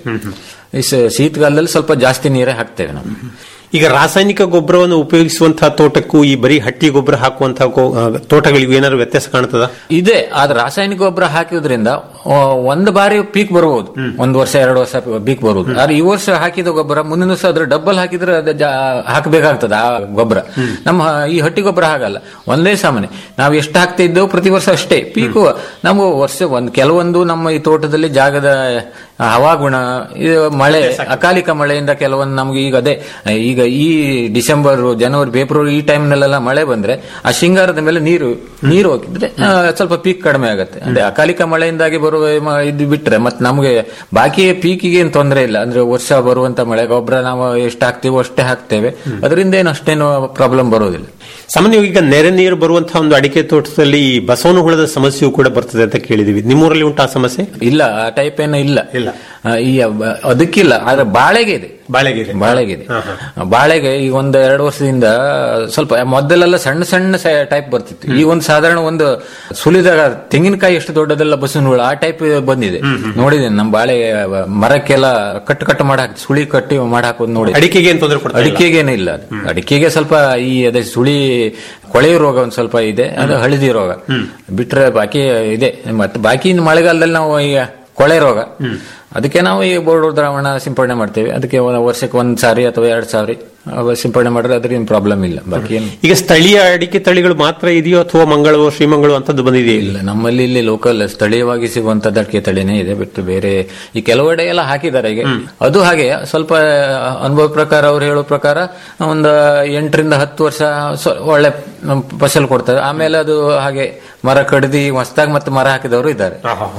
ಈ ಸ- ಶೀತಕಾಲದಲ್ಲಿ ಸ್ವಲ್ಪ ಜಾಸ್ತಿ ನೀರೇ ಹಾಕ್ತೇವೆ ನಾವು ಈಗ ರಾಸಾಯನಿಕ ಗೊಬ್ಬರವನ್ನು ಉಪಯೋಗಿಸುವಂತಹ ತೋಟಕ್ಕೂ ಈ ಬರೀ ಹಟ್ಟಿ ಗೊಬ್ಬರ ಹಾಕುವಂತಹ ಗೋ- ಆ, ತೋಟಗಳಿಗೂ ಏನಾದ್ರು ವ್ಯತ್ಯಾಸ ಕಾಣ್ತದ ಇದೆ ಆದ್ರೆ ರಾಸಾಯನಿಕ ಗೊಬ್ಬರ ಹಾಕಿದ್ರಿಂದ ಆ, ಒಂದು ಬಾರಿ ಪೀಕ್ ಬರಬಹುದು ಒಂದು ವರ್ಷ ಎರಡು ವರ್ಷ ಪೀಕ್ ಬರುವುದು ಆದ್ರೆ ಈ ವರ್ಷ ಹಾಕಿದ ಗೊಬ್ಬರ ಮುಂದಿನ ವರ್ಷ ಅದ್ರ ಡಬ್ಬಲ್ ಹಾಕಿದ್ರೆ ಅದು ಜಾ- ಹಾಕ್ಬೇಕಾಗ್ತದೆ ಆ ಗೊಬ್ಬರ ನಮ್ಮ ಈ ಹಟ್ಟಿ ಗೊಬ್ಬರ ಹಾಗಲ್ಲ ಒಂದೇ ಸಾಮಾನ್ಯ ನಾವು ಎಷ್ಟು ಹಾಕ್ತಾ ಇದ್ದೇವೆ ಪ್ರತಿ ವರ್ಷ ಅಷ್ಟೇ ಪೀಕು ನಮಗೂ ವರ್ಷ ಒಂದು ಕೆಲವೊಂದು ನಮ್ಮ ಈ ತೋಟದಲ್ಲಿ ಜಾಗದ ಹವಾಗುಣ ಇದು ಮಳೆ ಅಕಾಲಿಕ ಮಳೆಯಿಂದ ಕೆಲವೊಂದು ನಮ್ಗೆ ಈಗ ಅದೇ ಈಗ ಈ ಡಿಸೆಂಬರ್ ಜನವರಿ ಫೆಬ್ರವರಿ ಈ ಟೈಮ್ನಲ್ಲೆಲ್ಲ ಮಳೆ ಬಂದ್ರೆ ಆ ಶೃಂಗಾರದ ಮೇಲೆ ನೀರು ನೀರು ಹೋಗಿದ್ರೆ ಆ, ಸ್ವಲ್ಪ ಪೀಕ್ ಕಡಿಮೆ ಆಗುತ್ತೆ ಅಂದ್ರೆ ಅಕಾಲಿಕ ಮಳೆಯಿಂದಾಗಿ ಬರುವ ಮ- ಇದು ಬಿಟ್ರೆ ಮತ್ತೆ ನಮಗೆ ಬಾಕಿ ಪೀಕಿಗೆ ಏನು ತೊಂದರೆ ಇಲ್ಲ ಅಂದ್ರೆ ವರ್ಷ ಬರುವಂತ ಮಳೆ ಗೊಬ್ಬರ ನಾವು ಎಷ್ಟು ಹಾಕ್ತೀವೋ ಅಷ್ಟೇ ಹಾಕ್ತೇವೆ ಅದರಿಂದ ಏನು ಅಷ್ಟೇನು ಪ್ರಾಬ್ಲಮ್ ಬರೋದಿಲ್ಲ ಸಾಮಾನ್ಯವಾಗಿ ಈಗ ನೆರೆ ನೀರು ಬರುವಂತಹ ಒಂದು ಅಡಿಕೆ ತೋಟದಲ್ಲಿ ಈ ಬಸವನ ಹುಳದ ಸಮಸ್ಯೆಯೂ ಕೂಡ ಬರ್ತದೆ ಅಂತ ಕೇಳಿದೀವಿ ನಿಮ್ಮೂರಲ್ಲಿ ಉಂಟಾ ಆ ಸಮಸ್ಯೆ ಇಲ್ಲ ಆ ಟೈಪ್ ಏನು ಇಲ್ಲ ಇಲ್ಲ ಈ ಬ- ಅದಕ್ಕಿಲ್ಲ ಆದ್ರೆ ಬಾಳೆಗೆ ಇದೆ ಬಾಳೆಗೆ ಬಾಳೆಗೆ ಇದೆ ಬಾಳೆಗೆ ಈಗ ಒಂದು ಎರಡು ವರ್ಷದಿಂದ ಸ್ವಲ್ಪ ಮೊದಲೆಲ್ಲ ಸಣ್ಣ ಸಣ್ಣ ಟೈಪ್ ಬರ್ತಿತ್ತು ಈಗ ಒಂದು ಸಾಧಾರಣ ಒಂದು ಸುಲಿದಾಗ ತೆಂಗಿನಕಾಯಿ ಎಷ್ಟು ದೊಡ್ಡದೆಲ್ಲ ಬಸವನ ಹುಳ ಆ ಟೈಪ್ ಬಂದಿದೆ ನೋಡಿದ್ದೇನೆ ನಮ್ಮ ಬಾಳೆ ಮರಕ್ಕೆಲ್ಲ ಕಟ್ಟು ಕಟ್ಟು ಮಾಡಿ ಹಾಕಿ ಸುಳಿ ಕಟ್ಟಿ ಮಾಡಿ ಹಾಕೋದು ನೋಡಿ ಅಡಿಕೆಗೆ ಏನು ತೊಂದರೆ ಕೊಡ್ತಾ ಇಲ್ಲ? ಅಡಿಕೆಗೇನು ಇಲ್ಲ ಅದು. ಅಡಿಕೆಗೆ ಸ್ವಲ್ಪ ಈ ಅದೇ ಸುಳಿ ಕೊಳೆಯ ರೋಗ ಒಂದ್ ಸ್ವಲ್ಪ ಇದೆ ಅದು ಹಳದಿ ರೋಗ ಬಿಟ್ರೆ ಬಾಕಿ ಇದೆ ಮತ್ತೆ ಬಾಕಿ ಇನ್ನು ಮಳೆಗಾಲದಲ್ಲಿ ನಾವು ಈಗ ಕೊಳೆ ರೋಗ ಅದಕ್ಕೆ ನಾವು ಈ ಬೋರ್ಡ್ ದ್ರಾವಣ ಸಿಂಪಡಣೆ ಮಾಡ್ತೇವೆ ಅದಕ್ಕೆ ಒಂದು ವರ್ಷಕ್ಕೆ ಒಂದ್ ಸಾರಿ ಅಥವಾ ಎರಡ್ ಸಾರಿ ಅವ ಸಿಂಪಡಣೆ ಮಾಡಿದ್ರೆ ಅದ್ರೇನು ಪ್ರಾಬ್ಲಮ್ ಇಲ್ಲ ಬಾಕಿ ಏನು ಈಗ ಸ್ಥಳೀಯ ಅಡಿಕೆ ತಳಿಗಳು ಮಾತ್ರ ಇದೆಯೋ ಅಥವಾ ಮಂಗಳೂರು ಶ್ರೀಮಂಗಳು ಅಂತದ್ದು ಬಂದಿದೆಯೇ ಇಲ್ಲ ನಮ್ಮಲ್ಲಿ ಇಲ್ಲಿ ಲೋಕಲ್ ಸ್ಥಳೀಯವಾಗಿ ಸಿಗುವಂತದ್ದು ಅಡಿಕೆ ತಳಿನೇ ಇದೆ ಬಿಟ್ಟು ಬೇರೆ ಈ ಕೆಲವೆಡೆ ಎಲ್ಲ ಹಾಕಿದ್ದಾರೆ ಈಗ ಅದು ಹಾಗೆ ಸ್ವಲ್ಪ ಅನುಭವ ಪ್ರಕಾರ ಅವ್ರು ಹೇಳೋ ಪ್ರಕಾರ ಒಂದು ಎಂಟರಿಂದ ಹತ್ತು ವರ್ಷ ಸ್ವ- ಒಳ್ಳೆ ಫಸಲು ಕೊಡ್ತಾರೆ ಆಮೇಲೆ ಅದು ಹಾಗೆ ಮರ ಕಡ್ದಿ ಮಸ್ತಾಗಿ ಮತ್ತೆ ಮರ ಹಾಕಿದವರು ಇದ್ದಾರೆ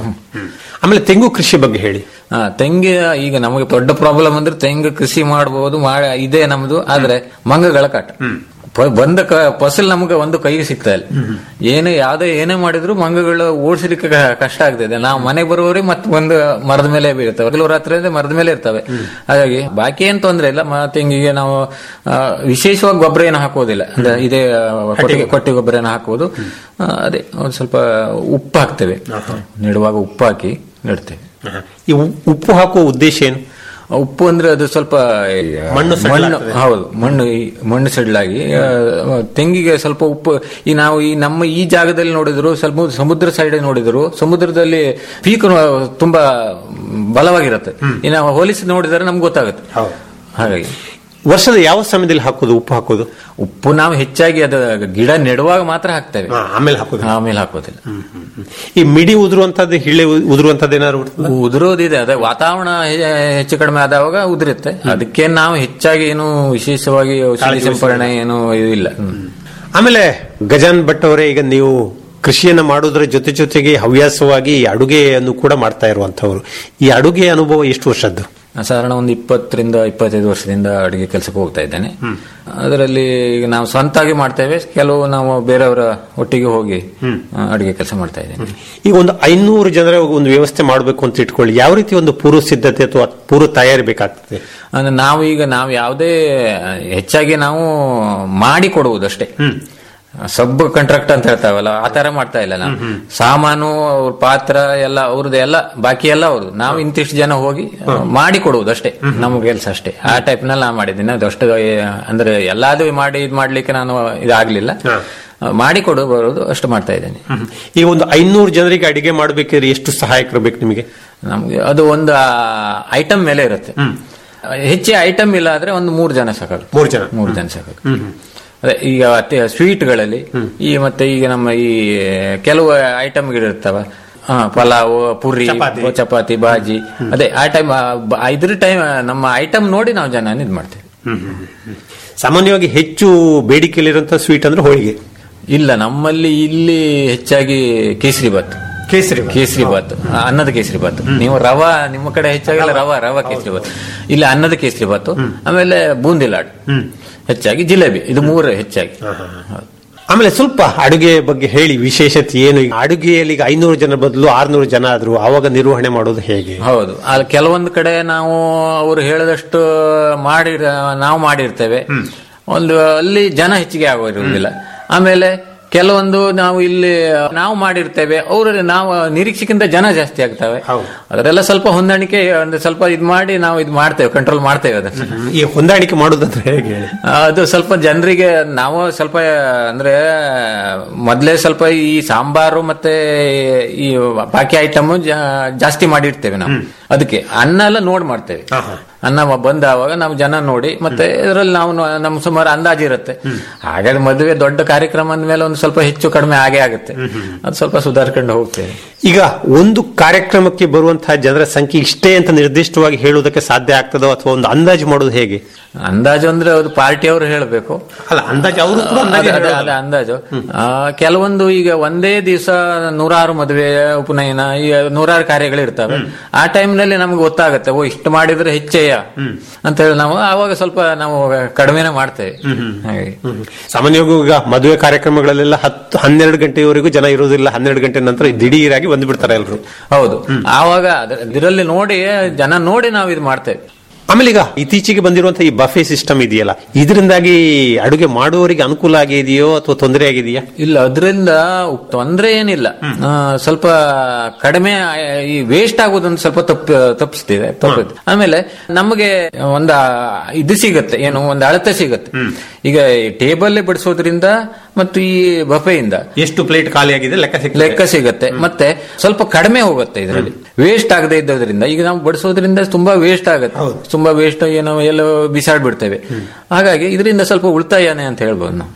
ಆಮೇಲೆ ತೆಂಗು ಕೃಷಿ ಬಗ್ಗೆ ಹೇಳಿ ಹಾ ತೆಂಗಿ ಈಗ ನಮಗೆ ದೊಡ್ಡ ಪ್ರಾಬ್ಲಮ್ ಅಂದ್ರೆ ತೆಂಗು ಕೃಷಿ ಮಾಡಬಹುದು ಮಾಡ ಇದೆ ನಮ್ದು ಆದ್ರೆ ಮಂಗಗಳ ಕಾಟ ಪ- ಬಂದ ಕ- ಫಸಲ್ ನಮ್ಗೆ ಒಂದು ಕೈಗೆ ಸಿಗ್ತಾ ಇಲ್ಲ ಏನೇ ಯಾವ್ದೇ ಏನೇ ಮಾಡಿದ್ರು ಮಂಗಗಳು ಓಡಿಸ್ಲಿಕ್ಕೆ ಕ- ಕಷ್ಟ ಆಗ್ತಿದೆ ನಾವು ಮನೆಗೆ ಬರುವವರಿಗೆ ಮತ್ತೆ ಒಂದು ಮರದ ಮೇಲೆ ಬೀಳ್ತವೆ ಕೆಲವು ರಾತ್ರಿ ಅಂದ್ರೆ ಮರದ ಮೇಲೆ ಇರ್ತವೆ ಹಾಗಾಗಿ ಬಾಕಿ ಏನ್ ತೊಂದ್ರೆ ಇಲ್ಲ ಮ- ತೆಂಗಿಗೆ ನಾವು ಆ, ವಿಶೇಷವಾಗಿ ಗೊಬ್ಬರ ಏನು ಹಾಕೋದಿಲ್ಲ ಅಂದ್ರೆ ಇದೇ ಆ, ಕೊಟ್ಟಿಗೆ ಕೊಟ್ಟಿ ಗೊಬ್ಬರ ಏನು ಹಾಕೋದು ಆ, ಅದೇ ಒಂದ್ ಸ್ವಲ್ಪ ಉಪ್ಪು ಹಾಕ್ತೇವೆ ನೆಡುವಾಗ ಉಪ್ಪು ಹಾಕಿ ನೆಡ್ತೇವೆ ಈ ಉ- ಉಪ್ಪು ಹಾಕುವ ಉದ್ದೇಶ ಏನು ಉಪ್ಪು ಅಂದ್ರೆ ಅದು ಸ್ವಲ್ಪ ಈ, ಮಣ್ಣು ಮಣ್ಣು ಸಡಿಲಾಗ್ತದೆ. ಹೌದು ಮಣ್ಣು ಈ ಮಣ್ಣು ಸಡಿಲಾಗಿ ಆ, ತೆಂಗಿಗೆ ಸ್ವಲ್ಪ ಉಪ್ಪು ಈ ನಾವು ಈ ನಮ್ಮ ಈ ಜಾಗದಲ್ಲಿ ನೋಡಿದ್ರು ಸ್ವಲ್ಪ ಸಮುದ್ರ ಸೈಡ್ ನೋಡಿದ್ರು ಸಮುದ್ರದಲ್ಲಿ ಪೀಕ್ ತುಂಬಾ ಬಲವಾಗಿರುತ್ತೆ ಈ ನಾವು ಹೋಲಿಸಿ ನೋಡಿದರೆ ನಮ್ಗೆ ಗೊತ್ತಾಗುತ್ತೆ ಹಾಗಾಗಿ ವರ್ಷದ ಯಾವ ಸಮಯದಲ್ಲಿ ಹಾಕೋದು ಉಪ್ಪು ಹಾಕೋದು ಉಪ್ಪು ನಾವು ಹೆಚ್ಚಾಗಿ ಅದು ಗಿಡ ನೆಡುವಾಗ ಮಾತ್ರ ಹಾಕ್ತೇವೆ ಆಮೇಲೆ ಹಾಕೋದು ಆಮೇಲೆ ಹಾಕೋದಿಲ್ಲ ಈ ಮಿಡಿ ಉದುರುವಂತದ್ದು ಹಿಳೆ ಉದುರುವಂತದ್ದು ಏನಾದ್ರು ಉಂಟಾ? ಉದುರೋದಿದೆ ಅದೇ ವಾತಾವರಣ ಹೆ- ಹೆಚ್ಚು ಕಡಿಮೆ ಆದಾಗ ಉದುರುತ್ತೆ ಅದಕ್ಕೆ ನಾವು ಹೆಚ್ಚಾಗಿ ಏನು ವಿಶೇಷವಾಗಿ ಔಷಧಿ ಸಿಂಪರಣೆ ಏನು ಇದಿಲ್ಲ ಹ್ಮ್. ಆಮೇಲೆ ಗಜಾನ್ ಭಟ್ ಅವರೇ ಈಗ ನೀವು ಕೃಷಿಯನ್ನ ಮಾಡೋದ್ರ ಜೊತೆ ಜೊತೆಗೆ ಹವ್ಯಾಸವಾಗಿ ಅಡುಗೆಯನ್ನು ಕೂಡ ಮಾಡ್ತಾ ಇರುವಂತವ್ರು ಈ ಅಡುಗೆ ಅನುಭವ ಎಷ್ಟು ವರ್ಷದ್ದು ನಾನು ಸಾಧಾರಣ ಒಂದು ಇಪ್ಪತ್ತರಿಂದ ಇಪ್ಪತ್ತೈದು ವರ್ಷದಿಂದ ಅಡುಗೆ ಕೆಲಸಕ್ಕೆ ಹೋಗ್ತಾ ಇದ್ದೇನೆ ಅದರಲ್ಲಿ ಈಗ ನಾವು ಸ್ವಂತಾಗಿ ಮಾಡ್ತೇವೆ ಕೆಲವು ನಾವು ಬೇರೆಯವರ ಒಟ್ಟಿಗೆ ಹೋಗಿ ಆ, ಅಡುಗೆ ಕೆಲಸ ಮಾಡ್ತಾ ಇದ್ದೇನೆ ಈಗ ಒಂದು ಐನೂರು ಜನರ ಒಂದು ವ್ಯವಸ್ಥೆ ಮಾಡಬೇಕು ಅಂತ ಇಟ್ಕೊಳ್ಳಿ ಯಾವ ರೀತಿ ಒಂದು ಪೂರ್ವ ಸಿದ್ಧತೆ ಅಥವಾ ಪೂರ್ವ ತಯಾರಿ ಬೇಕಾಗ್ತದೆ ಅಂದ್ರೆ ನಾವು ಈಗ ನಾವು ಯಾವುದೇ ಹೆಚ್ಚಾಗಿ ನಾವು ಮಾಡಿ ಕೊಡುವುದಷ್ಟೇ ಸಬ್ ಕಾಂಟ್ರಾಕ್ಟ್ ಅಂತ ಹೇಳ್ತಾವಲ್ಲ ಆ ತರ ಮಾಡ್ತಾ ಇಲ್ಲ ನಾವು ಸಾಮಾನು ಅವ್ರ ಪಾತ್ರ ಎಲ್ಲ ಅವ್ರದ್ದು ಎಲ್ಲ ಬಾಕಿ ಎಲ್ಲ ಅವ್ರದ್ದು ನಾವು ಇಂತಿಷ್ಟು ಜನ ಹೋಗಿ ಮಾಡಿ ಕೊಡುವುದು ಅಷ್ಟೇ ನಮ್ಮ ಕೆಲಸ ಅಷ್ಟೇ ಆ ಟೈಪ್ ನಲ್ಲಿ ನಾನು ಮಾಡಿದ್ದೀನಿ ಅದು ಅಷ್ಟು ಏ, ಅಂದ್ರೆ ಎಲ್ಲಾದು ಮಾಡಿ ಇದ್ ಮಾಡ್ಲಿಕ್ಕೆ ನಾನು ಇದಾಗ್ಲಿಲ್ಲ ಮಾಡಿ ಕೊಡು ಬರೋದು ಅಷ್ಟು ಮಾಡ್ತಾ ಇದ್ದೇನೆ ಈಗ ಒಂದು ಐನೂರು ಜನರಿಗೆ ಅಡಿಗೆ ಮಾಡಬೇಕಿದ್ರೆ ಎಷ್ಟು ಸಹಾಯಕರು ಬೇಕು ನಿಮಗೆ ನಮ್ಗೆ ಅದು ಒಂದು ಐಟಮ್ ಮೇಲೆ ಇರುತ್ತೆ ಹೆಚ್ಚೆ ಐಟಮ್ ಇಲ್ಲ ಆದ್ರೆ ಒಂದು ಮೂರು ಜನ ಸಾಕಾಗ ಮೂರು ಜನ ಮೂರು ಜನ ಸಾಕಾಗ ಅದೇ ಈಗ ಸ್ವೀಟ್ಗಳಲ್ಲಿ ಈ ಮತ್ತೆ ಈಗ ನಮ್ಮ ಈ ಕೆಲವು ಐಟಮ್ಗಳಿರ್ತಾವ ಹಾ ಪಲಾವ್ ಪುರಿ ಚಪಾತಿ ಬಾಜಿ ಅದೇ ಆ ಟೈಮ್ ಇದ್ರ ಟೈಮ್ ನಮ್ಮ ಐಟಮ್ ನೋಡಿ ನಾವು ಜನ ಇದ್ ಮಾಡ್ತೇವೆ ಸಾಮಾನ್ಯವಾಗಿ ಹೆಚ್ಚು ಬೇಡಿಕೆಯಲ್ಲಿರುವಂತಹ ಸ್ವೀಟ್ ಅಂದ್ರೆ ಹೋಳಿಗೆ ಇಲ್ಲ ನಮ್ಮಲ್ಲಿ ಇಲ್ಲಿ ಹೆಚ್ಚಾಗಿ ಕೇಸರಿ ಬಾತ್ ಕೇಸರಿ ಕೇಸರಿ ಬಾತ್ ಆ, ಅನ್ನದ ಕೇಸರಿ ಬಾತ್ ನೀವು ರವಾ ನಿಮ್ಮ ಕಡೆ ಹೆಚ್ಚಾಗಿ ರವಾ ರವಾ ಕೇಸರಿ ಬಾತ್ ಇಲ್ಲಿ ಅನ್ನದ ಕೇಸರಿ ಬಾತ್ ಆಮೇಲೆ ಬೂಂದಿ ಲಾಡು ಹೆಚ್ಚಾಗಿ ಜಿಲೇಬಿ ಇದು ಮೂರು ಹೆಚ್ಚಾಗಿ ಹೌದು. ಆಮೇಲೆ ಸ್ವಲ್ಪ ಅಡುಗೆ ಬಗ್ಗೆ ಹೇಳಿ ವಿಶೇಷತೆ ಏನು ಈಗ ಅಡುಗೆಯಲ್ಲಿ ಈಗ ಐನೂರು ಜನ ಬದಲು ಆರ್ನೂರು ಜನ ಆದ್ರು ಆವಾಗ ನಿರ್ವಹಣೆ ಮಾಡೋದು ಹೇಗೆ ಹೌದು ಅಲ್ಲಿ ಕೆಲವೊಂದು ಕಡೆ ನಾವು ಅವರು ಹೇಳಿದಷ್ಟು ಮಾಡಿ ನಾವು ಮಾಡಿರ್ತೇವೆ ಒಂದು ಅಲ್ಲಿ ಜನ ಹೆಚ್ಚಿಗೆ ಆಗೋದಿರುವುದಿಲ್ಲ ಆಮೇಲೆ ಕೆಲವೊಂದು ನಾವು ಇಲ್ಲಿ ನಾವು ಮಾಡಿರ್ತೇವೆ ಅವರು ನಾವು ನಿರೀಕ್ಷೆಗಿಂತ ಜನ ಜಾಸ್ತಿ ಆಗ್ತವೆ ಅದರೆಲ್ಲ ಸ್ವಲ್ಪ ಹೊಂದಾಣಿಕೆ ಒಂದು ಸ್ವಲ್ಪ ಇದು ಮಾಡಿ ನಾವು ಇದು ಮಾಡ್ತೇವೆ ಕಂಟ್ರೋಲ್ ಮಾಡ್ತೇವೆ ಅದನ್ನ ಈ ಹೊಂದಾಣಿಕೆ ಮಾಡೋದಂದ್ರೆ ಹೇಗೆ ಹೇಳಿ ಅದು ಸ್ವಲ್ಪ ಜನರಿಗೆ ನಾವು ಸ್ವಲ್ಪ ಅಂದ್ರೆ ಮೊದಲೇ ಸ್ವಲ್ಪ ಈ ಸಾಂಬಾರು ಮತ್ತೆ ಈ ಬಾಕಿ ಐಟಮ್ ಜಾಸ್ತಿ ಮಾಡಿರ್ತೇವೆ ನಾವು ಅದಕ್ಕೆ ಅನ್ನ ಎಲ್ಲ ನೋಡಿ ಮಾಡ್ತೇವೆ ಅನ್ನ ಬಂದಾವಾಗ ನಾವು ಜನ ನೋಡಿ ಮತ್ತೆ ಇದರಲ್ಲಿ ನಾವು ನ- ನಮ್ ಸುಮಾರು ಅಂದಾಜು ಇರುತ್ತೆ ಹಾಗಾಗಿ ಮದುವೆ ದೊಡ್ಡ ಕಾರ್ಯಕ್ರಮ ಅಂದ್ಮೇಲೆ ಒಂದು ಸ್ವಲ್ಪ ಹೆಚ್ಚು ಕಡಿಮೆ ಆಗೇ ಆಗುತ್ತೆ ಅದು ಸ್ವಲ್ಪ ಸುಧಾರಿಸ್ಕೊಂಡು ಹೋಗ್ತೇವೆ ಈಗ ಒಂದು ಕಾರ್ಯಕ್ರಮಕ್ಕೆ ಬರುವಂತಹ ಜನರ ಸಂಖ್ಯೆ ಇಷ್ಟೇ ಅಂತ ನಿರ್ದಿಷ್ಟವಾಗಿ ಹೇಳುವುದಕ್ಕೆ ಸಾಧ್ಯ ಆಗ್ತದೋ ಅಥವಾ ಒಂದು ಅಂದಾಜು ಮಾಡೋದು ಹೇಗೆ ಅಂದಾಜು ಅಂದ್ರೆ ಅದು ಪಾರ್ಟಿ ಅವರು ಹೇಳಬೇಕು ಅಲ್ಲ ಅಂದಾಜು ಅವರು ಕೂಡ ಅಂದಾಜು ಅದೇ- ಅದೇ- ಹೇಳೋದು. ಅದೇ ಅಂದಾಜು ಆ, ಕೆಲವೊಂದು ಈಗ ಒಂದೇ ದಿವಸ ನೂರಾರು ಮದುವೆ ಉಪನಯನ ಈ ನೂರಾರು ಕಾರ್ಯಗಳು ಇರ್ತವೆ ಆ ಟೈಮ್ ನಲ್ಲಿ ನಮ್ಗೆ ಗೊತ್ತಾಗುತ್ತೆ ಓ ಇಷ್ಟು ಮಾಡಿದ್ರೆ ಹೆಚ್ಚೆಯ ಅಂತ ಹೇಳಿ ನಾವು ಆವಾಗ ಸ್ವಲ್ಪ ನಾವು ಕಡಿಮೆನೆ ಮಾಡ್ತೇವೆ ಹಾಗೆ ಸಾಮಾನ್ಯವಾಗಿ ಈಗ ಮದುವೆ ಕಾರ್ಯಕ್ರಮಗಳಲ್ಲೆಲ್ಲ ಹತ್ತು ಹನ್ನೆರಡು ಗಂಟೆಯವರೆಗೂ ಜನ ಇರುವುದಿಲ್ಲ ಹನ್ನೆರಡು ಗಂಟೆ ನಂತರ ದಿಢೀರಾಗಿ ಬಂದು ಬಿಡ್ತಾರೆ ಎಲ್ಲರೂ ಹೌದು ಆವಾಗ ಅದ್ರ- ಇದರಲ್ಲಿ ನೋಡಿ ಜನ ನೋಡಿ ನಾವು ಇದು ಮಾಡ್ತೇವೆ ಆಮೇಲೆ ಈಗ ಇತ್ತೀಚೆಗೆ ಬಂದಿರುವಂತಹ ಈ ಬಫೆ ಸಿಸ್ಟಮ್ ಇದೆಯಲ್ಲ ಇದರಿಂದಾಗಿ ಅಡುಗೆ ಮಾಡುವವರಿಗೆ ಅನುಕೂಲ ಆಗಿದೆಯೋ ಅಥವಾ ತೊಂದರೆ ಆಗಿದೆಯಾ ಇಲ್ಲ ಅದರಿಂದ ತೊಂದರೆ ಏನಿಲ್ಲ ಆ, ಸ್ವಲ್ಪ ಕಡಿಮೆ ಆ, ಈ ವೇಸ್ಟ್ ಆಗೋದೊಂದು ಸ್ವಲ್ಪ ತಪ್ಪ ತಪ್ಪಿಸ್ತಿದೆ ತಪ್ಪಿದೆ ಆಮೇಲೆ ನಮಗೆ ಒಂದು ಇದು ಸಿಗತ್ತೆ ಏನು ಒಂದು ಅಳತೆ ಸಿಗತ್ತೆ ಈಗ ಟೇಬಲ್ ಬಿಡಿಸೋದ್ರಿಂದ ಮತ್ತು ಈ ಬಫೆಯಿಂದ ಎಷ್ಟು ಪ್ಲೇಟ್ ಖಾಲಿ ಆಗಿದೆ ಲೆಕ್ಕ ಸಿಗ್ತದೆ. ಲೆಕ್ಕ ಸಿಗತ್ತೆ ಮತ್ತೆ ಸ್ವಲ್ಪ ಕಡಿಮೆ ಹೋಗುತ್ತೆ ಇದರಲ್ಲಿ ವೇಸ್ಟ್ ಆಗದೆ ಇದ್ದದ್ರಿಂದ ಈಗ ನಾವು ಬಡಿಸೋದ್ರಿಂದ ತುಂಬಾ ವೇಸ್ಟ್ ಆಗುತ್ತೆ ತುಂಬಾ ವೇಸ್ಟ್ ಏನೋ ಎಲ್ಲೋ ಬಿಸಾಡ್ಬಿಡ್ತೇವೆ ಹಾಗಾಗಿ ಇದರಿಂದ ಸ್ವಲ್ಪ ಉಳಿತಾಯನೇ ಅಂತ ಹೇಳ್ಬೋದು ನಾವು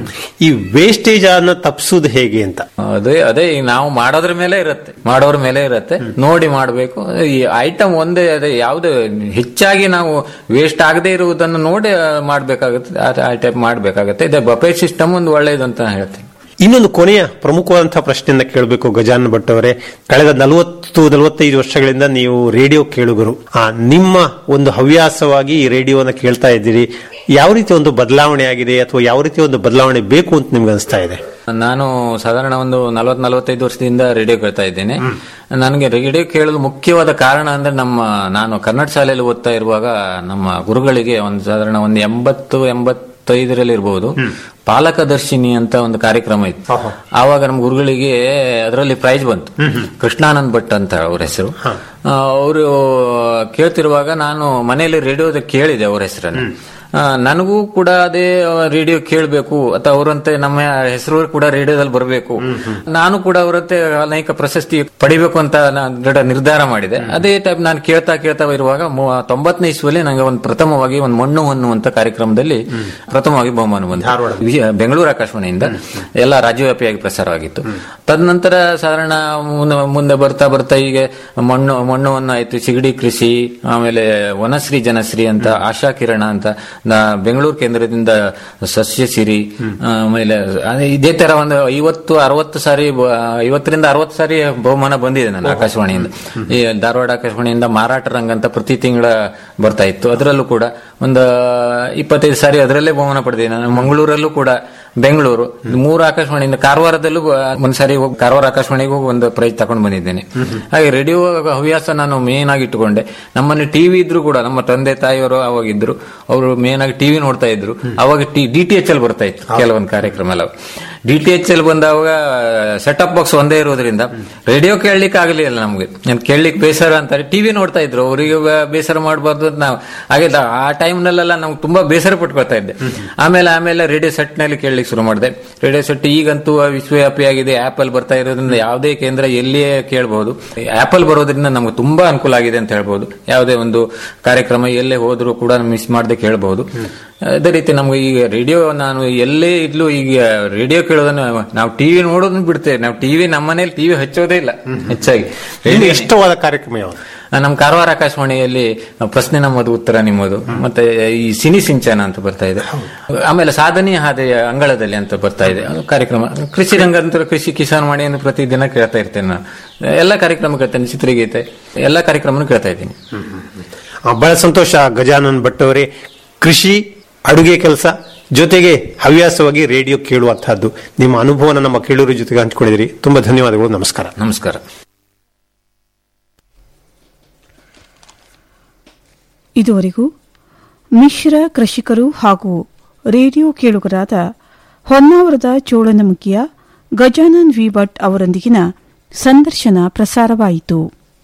ಈ ವೇಸ್ಟೇಜ್ ಅನ್ನ ತಪ್ಪಿಸುವುದು ಹೇಗೆ ಅಂತ ಅದೇ ಅದೇ ಈಗ ನಾವು ಮಾಡೋದ್ರ ಮೇಲೆ ಇರುತ್ತೆ ಮಾಡೋರ ಮೇಲೆ ಇರುತ್ತೆ ನೋಡಿ ಮಾಡಬೇಕು ಈ ಐಟಮ್ ಒಂದೇ ಅದೇ ಯಾವ್ದು ಹೆಚ್ಚಾಗಿ ನಾವು ವೇಸ್ಟ್ ಆಗದೆ ಇರುವುದನ್ನು ನೋಡಿ ಆ, ಮಾಡ್ಬೇಕಾಗುತ್ತೆ ಆ ಟೈಪ್ ಮಾಡ್ಬೇಕಾಗುತ್ತೆ ಇದೆ ಬಫೆ ಸಿಸ್ಟಮ್ ಒಂದು ಒಳ್ಳೇದು ಅಂತ ನಾನು ಹೇಳ್ತೀನಿ ಇನ್ನೊಂದು ಕೊನೆಯ ಪ್ರಮುಖವಾದಂತಹ ಪ್ರಶ್ನೆಯನ್ನ ಕೇಳಬೇಕು ಗಜಾನ್ ಭಟ್ ಅವರೇ ಕಳೆದ ನಲವತ್ತು ನಲವತ್ತೈದು ವರ್ಷಗಳಿಂದ ನೀವು ರೇಡಿಯೋ ಕೇಳುಗರು ಆ ನಿಮ್ಮ ಒಂದು ಹವ್ಯಾಸವಾಗಿ ಈ ರೇಡಿಯೋನ ಕೇಳ್ತಾ ಇದ್ದೀರಿ ಯಾವ ರೀತಿ ಒಂದು ಬದಲಾವಣೆ ಆಗಿದೆ ಅಥವಾ ಯಾವ ರೀತಿ ಒಂದು ಬದಲಾವಣೆ ಬೇಕು ಅಂತ ನಿಮ್ಗೆ ಅನಿಸ್ತಾ ಇದೆ ನಾನು ಸಾಧಾರಣ ಒಂದು ನಲವತ್ ನಲವತ್ತೈದು ವರ್ಷದಿಂದ ರೇಡಿಯೋ ಕೇಳ್ತಾ ಇದ್ದೇನೆ ನನಗೆ ರೇಡಿಯೋ ಕೇಳಲು ಮುಖ್ಯವಾದ ಕಾರಣ ಅಂದ್ರೆ ನಮ್ಮ ನಾನು ಕನ್ನಡ ಶಾಲೆಯಲ್ಲಿ ಓದ್ತಾ ಇರುವಾಗ ನಮ್ಮ ಗುರುಗಳಿಗೆ ಒಂದು ಸಾಧಾರಣ ಒಂದು ಎಂಬತ್ತು ಎಂಬತ್ತೈದರಲ್ಲಿ ಇರಬಹುದು ಪಾಲಕದರ್ಶಿನಿ ಅಂತ ಒಂದು ಕಾರ್ಯಕ್ರಮ ಇತ್ತು ಆವಾಗ ನಮ್ಮ ಗುರುಗಳಿಗೆ ಅದರಲ್ಲಿ ಪ್ರೈಸ್ ಬಂತು ಕೃಷ್ಣಾನಂದ್ ಭಟ್ ಅಂತ ಅವ್ರ ಹೆಸರು ಅವರು ಕೇಳ್ತಿರುವಾಗ ನಾನು ಮನೆಯಲ್ಲಿ ರೇಡಿಯೋದ ಕೇಳಿದೆ ಅವ್ರ ಹೆಸರನ್ನು ಆ, ನನಗೂ ಕೂಡ ಅದೇ ರೇಡಿಯೋ ಕೇಳಬೇಕು ಅಥವಾ ಅವರಂತೆ ನಮ್ಮ ಹೆಸರು ಕೂಡ ರೇಡಿಯೋದಲ್ಲಿ ಬರಬೇಕು ನಾನು ಕೂಡ ಅವರಂತೆ ಅನೇಕ ಪ್ರಶಸ್ತಿ ಪಡಿಬೇಕು ಅಂತ ನಾನು ದೃಢ ನಿರ್ಧಾರ ಮಾಡಿದೆ ಅದೇ ಟೈಪ್ ನಾನು ಕೇಳ್ತಾ ಕೇಳ್ತಾ ಇರುವಾಗ ಮೂ- ತೊಂಬತ್ತನೇ ಇಸ್ವಿಯಲ್ಲಿ ನನಗೆ ಒಂದು ಪ್ರಥಮವಾಗಿ ಒಂದು ಮಣ್ಣು ಹೊನ್ನು ಅಂತ ಕಾರ್ಯಕ್ರಮದಲ್ಲಿ ಪ್ರಥಮವಾಗಿ ಬಹುಮಾನ ಬಂತು ವಿಜಯ- ಬೆಂಗಳೂರು ಆಕಾಶವಾಣಿಯಿಂದ ಎಲ್ಲ ರಾಜ್ಯವ್ಯಾಪಿಯಾಗಿ ಪ್ರಸಾರವಾಗಿತ್ತು ತದನಂತರ ಸಾಧಾರಣ ಮುಂದೆ- ಮುಂದೆ ಬರ್ತಾ ಬರ್ತಾ ಈಗ ಮಣ್ಣು ಮಣ್ಣುವನ್ನು ಆಯ್ತು ಸಿಗಡಿ ಕೃಷಿ ಆಮೇಲೆ ವನಶ್ರೀ ಜನಶ್ರೀ ಅಂತ ಆಶಾ ಕಿರಣ ಅಂತ ನಾ ಬೆಂಗಳೂರು ಕೇಂದ್ರದಿಂದ ಸಸ್ಯ ಸಿರಿ ಆಮೇಲೆ ಅದೇ ಇದೇ ತರ ಒಂದು ಐವತ್ತು ಅರವತ್ತು ಸಾರಿ ಬ- ಐವತ್ತರಿಂದ ಅರವತ್ತು ಸಾರಿ ಬಹುಮಾನ ಬಂದಿದೆ ನನ್ನ ಆಕಾಶವಾಣಿಯಿಂದ ಈ ಧಾರವಾಡ ಆಕಾಶವಾಣಿಯಿಂದ ಮಾರಾಟ ರಂಗ ಅಂತ ಪ್ರತಿ ತಿಂಗಳ ಬರ್ತಾ ಇತ್ತು ಅದರಲ್ಲೂ ಕೂಡ ಒಂದು ಇಪ್ಪತ್ತೈದು ಸಾರಿ ಅದರಲ್ಲೇ ಬಹುಮಾನ ಪಡೆದಿದೆ ನಾನು ಮಂಗಳೂರಲ್ಲೂ ಕೂಡ ಬೆಂಗಳೂರು ಮೂರು ಆಕಾಶವಾಣಿಯಿಂದ ಕಾರವಾರದಲ್ಲೂ ಆ, ಒಂದ್ಸಾರಿ ಹೋಗಿ ಕಾರವಾರ ಆಕಾಶವಾಣಿಗೆ ಹೋಗಿ ಒಂದು ಪ್ರೈಸ್ ತಗೊಂಡು ಬಂದಿದ್ದೇನೆ ಹಾಗೆ ರೇಡಿಯೋ ಹವ್ಯಾಸ ನಾನು ಮೇನ್ ಆಗಿ ಇಟ್ಟುಕೊಂಡೆ ನಮ್ಮಲ್ಲಿ ಟಿವಿ ಇದ್ರು ಕೂಡ ನಮ್ಮ ತಂದೆ ತಾಯಿಯವರು ಅವಾಗಿದ್ರು ಅವರು ಮೇನ್ ಆಗಿ ಟಿವಿ ನೋಡ್ತಾ ಇದ್ರು ಅವಾಗ ಡಿ ಟಿ ಎಚ್ ಎಲ್ ಬರ್ತಾ ಇತ್ತು ಕೆಲವೊಂದು ಕಾರ್ಯಕ್ರಮ ಎಲ್ಲ ಡಿ ಟಿ ಎಚ್ ಎಲ್ ಬಂದಾಗ ಸೆಟಪ್ ಬಾಕ್ಸ್ ಒಂದೇ ಇರೋದ್ರಿಂದ ರೇಡಿಯೋ ಕೇಳಲಿಕ್ಕೆ ಆಗಲಿಲ್ಲ ನಮ್ಗೆ ನಾನು ಕೇಳಲಿಕ್ಕೆ ಬೇಸರ ಅಂತಾರೆ ಟಿವಿ ನೋಡ್ತಾ ಇದ್ರು ಅವರಿಗೆ ಬೇಸರ ಮಾಡಬಾರ್ದು ಅಂತ ನಾವು ಹಾಗೆ ದ- ಆ ಟೈಮ್ನಲ್ಲೆಲ್ಲ ನಮ್ಗೆ ತುಂಬಾ ಬೇಸರ ಪಟ್ಕೊಳ್ತಾ ಇದ್ದೆ ಆಮೇಲೆ ಆಮೇಲೆ ರೇಡಿಯೋ ಸೆಟ್ ನಲ್ಲಿ ಕೇಳಲಿಕ್ಕೆ ಶುರು ಮಾಡಿದೆ ರೇಡಿಯೋ ಸೆಟ್ ಈಗಂತೂ ವಿಶ್ವವ್ಯಾಪಿ ಆಗಿದೆ ಆಪಲ್ ಬರ್ತಾ ಇರೋದ್ರಿಂದ ಯಾವುದೇ ಕೇಂದ್ರ ಎಲ್ಲಿಯೇ ಕೇಳಬಹುದು ಆಪಲ್ ಬರೋದ್ರಿಂದ ನಮ್ಗೆ ತುಂಬಾ ಅನುಕೂಲ ಆಗಿದೆ ಅಂತ ಹೇಳ್ಬಹುದು ಯಾವುದೇ ಒಂದು ಕಾರ್ಯಕ್ರಮ ಎಲ್ಲೇ ಹೋದ್ರೂ ಕೂಡ ಮಿಸ್ ಮಾಡದೆ ಕೇಳಬಹುದು ಅದೇ ರೀತಿ ನಮ್ಗೆ ಈಗ ರೇಡಿಯೋ ನಾನು ಎಲ್ಲೇ ಇದ್ಲು ಈಗ ರೇಡಿಯೋ ಕೇಳೋದನ್ನು ನಾವು ಟಿವಿ ನೋಡೋದನ್ನ ಬಿಡ್ತೇವೆ ನಾವು ಟಿವಿ ನಮ್ಮ ಮನೇಲಿ ಟಿವಿ ಹಚ್ಚೋದೇ ಇಲ್ಲ ಹೆಚ್ಚಾಗಿ ನಿಮ್ಗೆ ಇಷ್ಟವಾದ ಕಾರ್ಯಕ್ರಮ ಯಾವುದು ನಮ್ಮ ಕಾರವಾರ ಆಕಾಶವಾಣಿಯಲ್ಲಿ ಪ್ರಶ್ನೆ ನಮ್ಮದು ಉತ್ತರ ನಿಮ್ಮದು ಮತ್ತೆ ಈ ಸಿನಿ ಸಿಂಚನ ಅಂತ ಬರ್ತಾ ಇದೆ ಆಮೇಲೆ ಸಾಧನೆಯ ಹಾದಿಯ ಅಂಗಳದಲ್ಲಿ ಅಂತ ಬರ್ತಾ ಇದೆ ಅದು ಕಾರ್ಯಕ್ರಮ ಕೃಷಿ ರಂಗ ಅಂತ ಕೃಷಿ ಕಿಸಾನ್ ಮಾಡಿ ಅಂತ ಪ್ರತಿದಿನ ಕೇಳ್ತಾ ಇರ್ತೇನೆ ನಾನು ಎಲ್ಲ ಕಾರ್ಯಕ್ರಮ ಕೇಳ್ತೇನೆ ಚಿತ್ರಗೀತೆ ಎಲ್ಲ ಕಾರ್ಯಕ್ರಮನೂ ಕೇಳ್ತಾ ಇದ್ದೀನಿ ಆ, ಬಹಳ ಸಂತೋಷ ಗಜಾನನ್ ಭಟ್ ಅವರೇ ಕೃಷಿ ಅಡುಗೆ ಕೆಲಸ ಜೊತೆಗೆ ಹವ್ಯಾಸವಾಗಿ ರೇಡಿಯೋ ಕೇಳುವಂತಹದ್ದು ನಿಮ್ಮ ಅನುಭವನ ನಮ್ಮ ಕೇಳೂರ ಜೊತೆಗೆ ಹಂಚಿಕೊಂಡಿದ್ದೀರಿ ತುಂಬಾ ಧನ್ಯವಾದಗಳು ನಮಸ್ಕಾರ ನಮಸ್ಕಾರ ಇದುವರೆಗೂ ಮಿಶ್ರ ಕೃಷಿಕರು ಹಾಗೂ ರೇಡಿಯೋ ಕೇಳುಗರಾದ ಹೊನ್ನಾವರದ ಚೋಳನಮುಖಿಯ ಗಜಾನನ್ ವಿ ಭಟ್ ಅವರೊಂದಿಗಿನ ಸಂದರ್ಶನ ಪ್ರಸಾರವಾಯಿತು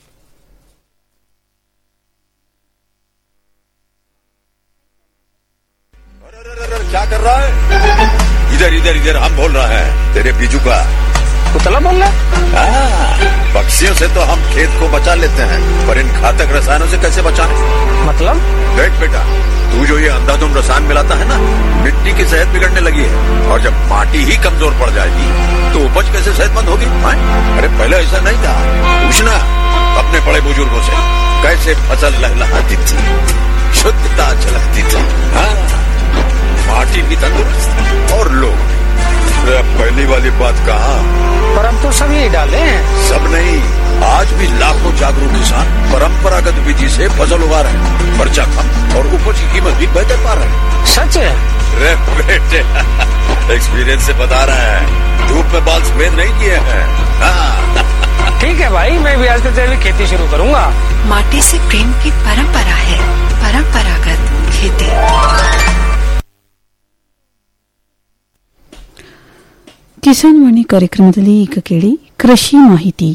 क्या कर रहा है इधर इधर इधर हम बोल रहा है तेरे बीजू का कुतला बोल रहा पक्षियों से तो हम खेत को बचा लेते हैं पर इन घातक रसायनों से कैसे बचाएं मतलब देख बेटा तू जो ये अंधाधुंध रसायन मिलाता है ना मिट्टी की सेहत बिगड़ने लगी है और जब माटी ही कमजोर पड़ जाएगी तो उपज कैसे सेहतमंद होगी हाँ? अरे पहले ऐसा नहीं था पूछना अपने बड़े बुजुर्गों से कैसे फसल लहलहाती थी शुद्धता झलकती थी हाँ पार्टी भी तंदुरुस्त और लोग अरे अब पहली वाली बात कहा पर हम तो सब यही डाले हैं सब नहीं आज भी लाखों जागरूक किसान परंपरागत विधि से फसल उगा रहे हैं खर्चा कम और उपज की कीमत भी बेहतर पा रहे हैं सच है रे बेटे एक्सपीरियंस से बता रहे हैं धूप में बाल सफेद नहीं किए हैं हाँ। ठीक है भाई मैं भी आज से जैविक खेती शुरू करूंगा माटी से प्रेम की परंपरा है परंपरागत खेती ಕಿಸಾನ್ ವಾಣಿ ಕಾರ್ಯಕ್ರಮದಲ್ಲಿ ಈಗ ಕೇಳಿ ಕೃಷಿ ಮಾಹಿತಿ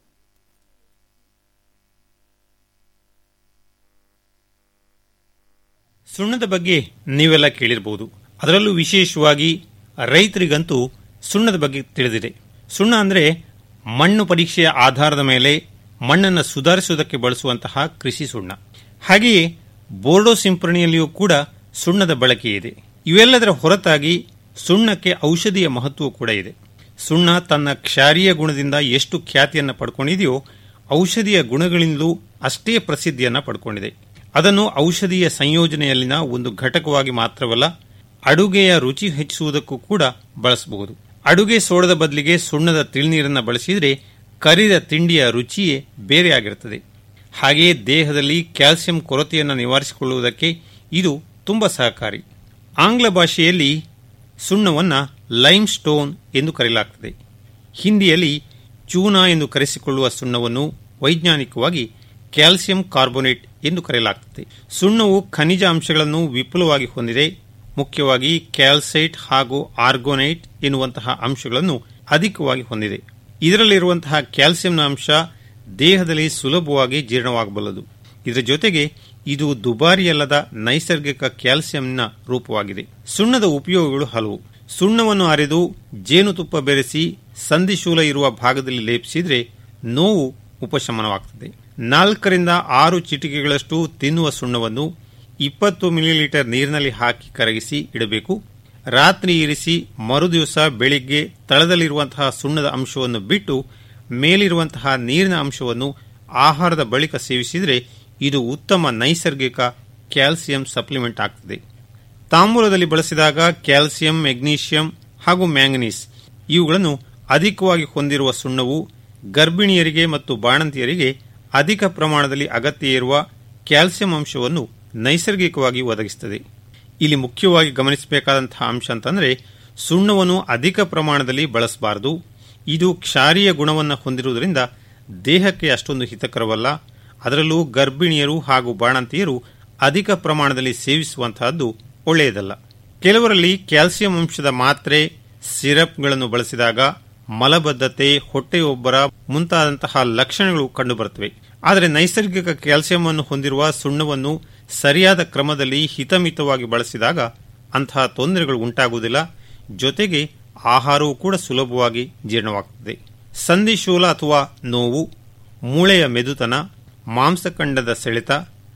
ಸುಣ್ಣದ ಬಗ್ಗೆ ನೀವೆಲ್ಲ ಕೇಳಿರಬಹುದು ಅದರಲ್ಲೂ ವಿಶೇಷವಾಗಿ ರೈತರಿಗಂತೂ ಸುಣ್ಣದ ಬಗ್ಗೆ ತಿಳಿದಿದೆ ಸುಣ್ಣ ಅಂದರೆ ಮಣ್ಣು ಪರೀಕ್ಷೆಯ ಆಧಾರದ ಮೇಲೆ ಮಣ್ಣನ್ನು ಸುಧಾರಿಸುವುದಕ್ಕೆ ಬಳಸುವಂತಹ ಕೃಷಿ ಸುಣ್ಣ ಹಾಗೆಯೇ ಬೋರ್ಡೋ ಸಿಂಪರಣೆಯಲ್ಲಿಯೂ ಕೂಡ ಸುಣ್ಣದ ಬಳಕೆ ಇದೆ ಇವೆಲ್ಲದರ ಹೊರತಾಗಿ ಸುಣ್ಣಕ್ಕೆ ಔಷಧಿಯ ಮಹತ್ವ ಕೂಡ ಇದೆ ಸುಣ್ಣ ತನ್ನ ಕ್ಷಾರೀಯ ಗುಣದಿಂದ ಎಷ್ಟು ಖ್ಯಾತಿಯನ್ನು ಪಡ್ಕೊಂಡಿದೆಯೋ ಔಷಧಿಯ ಗುಣಗಳಿಂದಲೂ ಅಷ್ಟೇ ಪ್ರಸಿದ್ಧಿಯನ್ನು ಪಡ್ಕೊಂಡಿದೆ ಅದನ್ನು ಔಷಧೀಯ ಸಂಯೋಜನೆಯಲ್ಲಿನ ಒಂದು ಘಟಕವಾಗಿ ಮಾತ್ರವಲ್ಲ ಅಡುಗೆಯ ರುಚಿ ಹೆಚ್ಚಿಸುವುದಕ್ಕೂ ಕೂಡ ಬಳಸಬಹುದು ಅಡುಗೆ ಸೋಡದ ಬದಲಿಗೆ ಸುಣ್ಣದ ತಿಳ್ನೀರನ್ನು ಬಳಸಿದರೆ ಕರಿದ ತಿಂಡಿಯ ರುಚಿಯೇ ಬೇರೆಯಾಗಿರುತ್ತದೆ ಹಾಗೆಯೇ ದೇಹದಲ್ಲಿ ಕ್ಯಾಲ್ಸಿಯಂ ಕೊರತೆಯನ್ನು ನಿವಾರಿಸಿಕೊಳ್ಳುವುದಕ್ಕೆ ಇದು ತುಂಬಾ ಸಹಕಾರಿ ಆಂಗ್ಲ ಭಾಷೆಯಲ್ಲಿ ಸುಣ್ಣವನ್ನು ಲೈಮ್ ಸ್ಟೋನ್ ಎಂದು ಕರೆಯಲಾಗುತ್ತದೆ ಹಿಂದಿಯಲ್ಲಿ ಚೂನಾ ಎಂದು ಕರೆಸಿಕೊಳ್ಳುವ ಸುಣ್ಣವನ್ನು ವೈಜ್ಞಾನಿಕವಾಗಿ ಕ್ಯಾಲ್ಸಿಯಂ ಕಾರ್ಬೋನೇಟ್ ಎಂದು ಕರೆಯಲಾಗುತ್ತದೆ ಸುಣ್ಣವು ಖನಿಜ ಅಂಶಗಳನ್ನು ವಿಪುಲವಾಗಿ ಹೊಂದಿದೆ ಮುಖ್ಯವಾಗಿ ಕ್ಯಾಲ್ಸೈಟ್ ಹಾಗೂ ಆರ್ಗೋನೈಟ್ ಎನ್ನುವಂತಹ ಅಂಶಗಳನ್ನು ಅಧಿಕವಾಗಿ ಹೊಂದಿದೆ ಇದರಲ್ಲಿರುವಂತಹ ಕ್ಯಾಲ್ಸಿಯಂನ ಅಂಶ ದೇಹದಲ್ಲಿ ಸುಲಭವಾಗಿ ಜೀರ್ಣವಾಗಬಲ್ಲದು ಇದರ ಜೊತೆಗೆ ಇದು ದುಬಾರಿಯಲ್ಲದ ನೈಸರ್ಗಿಕ ಕ್ಯಾಲ್ಸಿಯಂನ ರೂಪವಾಗಿದೆ ಸುಣ್ಣದ ಉಪಯೋಗಗಳು ಹಲವು ಸುಣ್ಣವನ್ನು ಅರೆದು ಜೇನುತುಪ್ಪ ಬೆರೆಸಿ ಸಂಧಿಶೂಲ ಇರುವ ಭಾಗದಲ್ಲಿ ಲೇಪಿಸಿದರೆ ನೋವು ಉಪಶಮನವಾಗುತ್ತದೆ ನಾಲ್ಕರಿಂದ ಆರು ಚಿಟಿಕೆಗಳಷ್ಟು ತಿನ್ನುವ ಸುಣ್ಣವನ್ನು ಇಪ್ಪತ್ತು ಮಿಲಿಲೀಟರ್ ನೀರಿನಲ್ಲಿ ಹಾಕಿ ಕರಗಿಸಿ ಇಡಬೇಕು ರಾತ್ರಿ ಇರಿಸಿ ಮರುದಿವಸ ಬೆಳಿಗ್ಗೆ ತಳದಲ್ಲಿರುವಂತಹ ಸುಣ್ಣದ ಅಂಶವನ್ನು ಬಿಟ್ಟು ಮೇಲಿರುವಂತಹ ನೀರಿನ ಅಂಶವನ್ನು ಆಹಾರದ ಬಳಿಕ ಸೇವಿಸಿದರೆ ಇದು ಉತ್ತಮ ನೈಸರ್ಗಿಕ ಕ್ಯಾಲ್ಸಿಯಂ ಸಪ್ಲಿಮೆಂಟ್ ಆಗ್ತದೆ ತಾಂಬೂಲದಲ್ಲಿ ಬಳಸಿದಾಗ ಕ್ಯಾಲ್ಸಿಯಂ ಮೆಗ್ನೀಷಿಯಂ ಹಾಗೂ ಮ್ಯಾಂಗನೀಸ್ ಇವುಗಳನ್ನು ಅಧಿಕವಾಗಿ ಹೊಂದಿರುವ ಸುಣ್ಣವು ಗರ್ಭಿಣಿಯರಿಗೆ ಮತ್ತು ಬಾಣಂತಿಯರಿಗೆ ಅಧಿಕ ಪ್ರಮಾಣದಲ್ಲಿ ಅಗತ್ಯ ಇರುವ ಕ್ಯಾಲ್ಸಿಯಂ ಅಂಶವನ್ನು ನೈಸರ್ಗಿಕವಾಗಿ ಒದಗಿಸುತ್ತದೆ ಇಲ್ಲಿ ಮುಖ್ಯವಾಗಿ ಗಮನಿಸಬೇಕಾದಂತಹ ಅಂಶ ಅಂತಂದ್ರೆ ಸುಣ್ಣವನ್ನು ಅಧಿಕ ಪ್ರಮಾಣದಲ್ಲಿ ಬಳಸಬಾರದು ಇದು ಕ್ಷಾರೀಯ ಗುಣವನ್ನು ಹೊಂದಿರುವುದರಿಂದ ದೇಹಕ್ಕೆ ಅಷ್ಟೊಂದು ಹಿತಕರವಲ್ಲ ಅದರಲ್ಲೂ ಗರ್ಭಿಣಿಯರು ಹಾಗೂ ಬಾಣಂತಿಯರು ಅಧಿಕ ಪ್ರಮಾಣದಲ್ಲಿ ಸೇವಿಸುವಂತಹದ್ದು ಒಳ್ಳೆಯದಲ್ಲ ಕೆಲವರಲ್ಲಿ ಕ್ಯಾಲ್ಸಿಯಂ ಅಂಶದ ಮಾತ್ರೆ ಸಿರಪ್ಗಳನ್ನು ಬಳಸಿದಾಗ ಮಲಬದ್ಧತೆ ಹೊಟ್ಟೆಯೊಬ್ಬರ ಮುಂತಾದಂತಹ ಲಕ್ಷಣಗಳು ಕಂಡುಬರುತ್ತವೆ ಆದರೆ ನೈಸರ್ಗಿಕ ಕ್ಯಾಲ್ಸಿಯಂ ಅನ್ನು ಹೊಂದಿರುವ ಸುಣ್ಣವನ್ನು ಸರಿಯಾದ ಕ್ರಮದಲ್ಲಿ ಹಿತಮಿತವಾಗಿ ಬಳಸಿದಾಗ ಅಂತಹ ತೊಂದರೆಗಳು ಉಂಟಾಗುವುದಿಲ್ಲ ಜೊತೆಗೆ ಆಹಾರವೂ ಕೂಡ ಸುಲಭವಾಗಿ ಜೀರ್ಣವಾಗುತ್ತದೆ ಸಂಧಿಶೂಲ ಅಥವಾ ನೋವು ಮೂಳೆಯ ಮೆದುತನ ಮಾಂಸಖಂಡದ ಸೆಳೆತ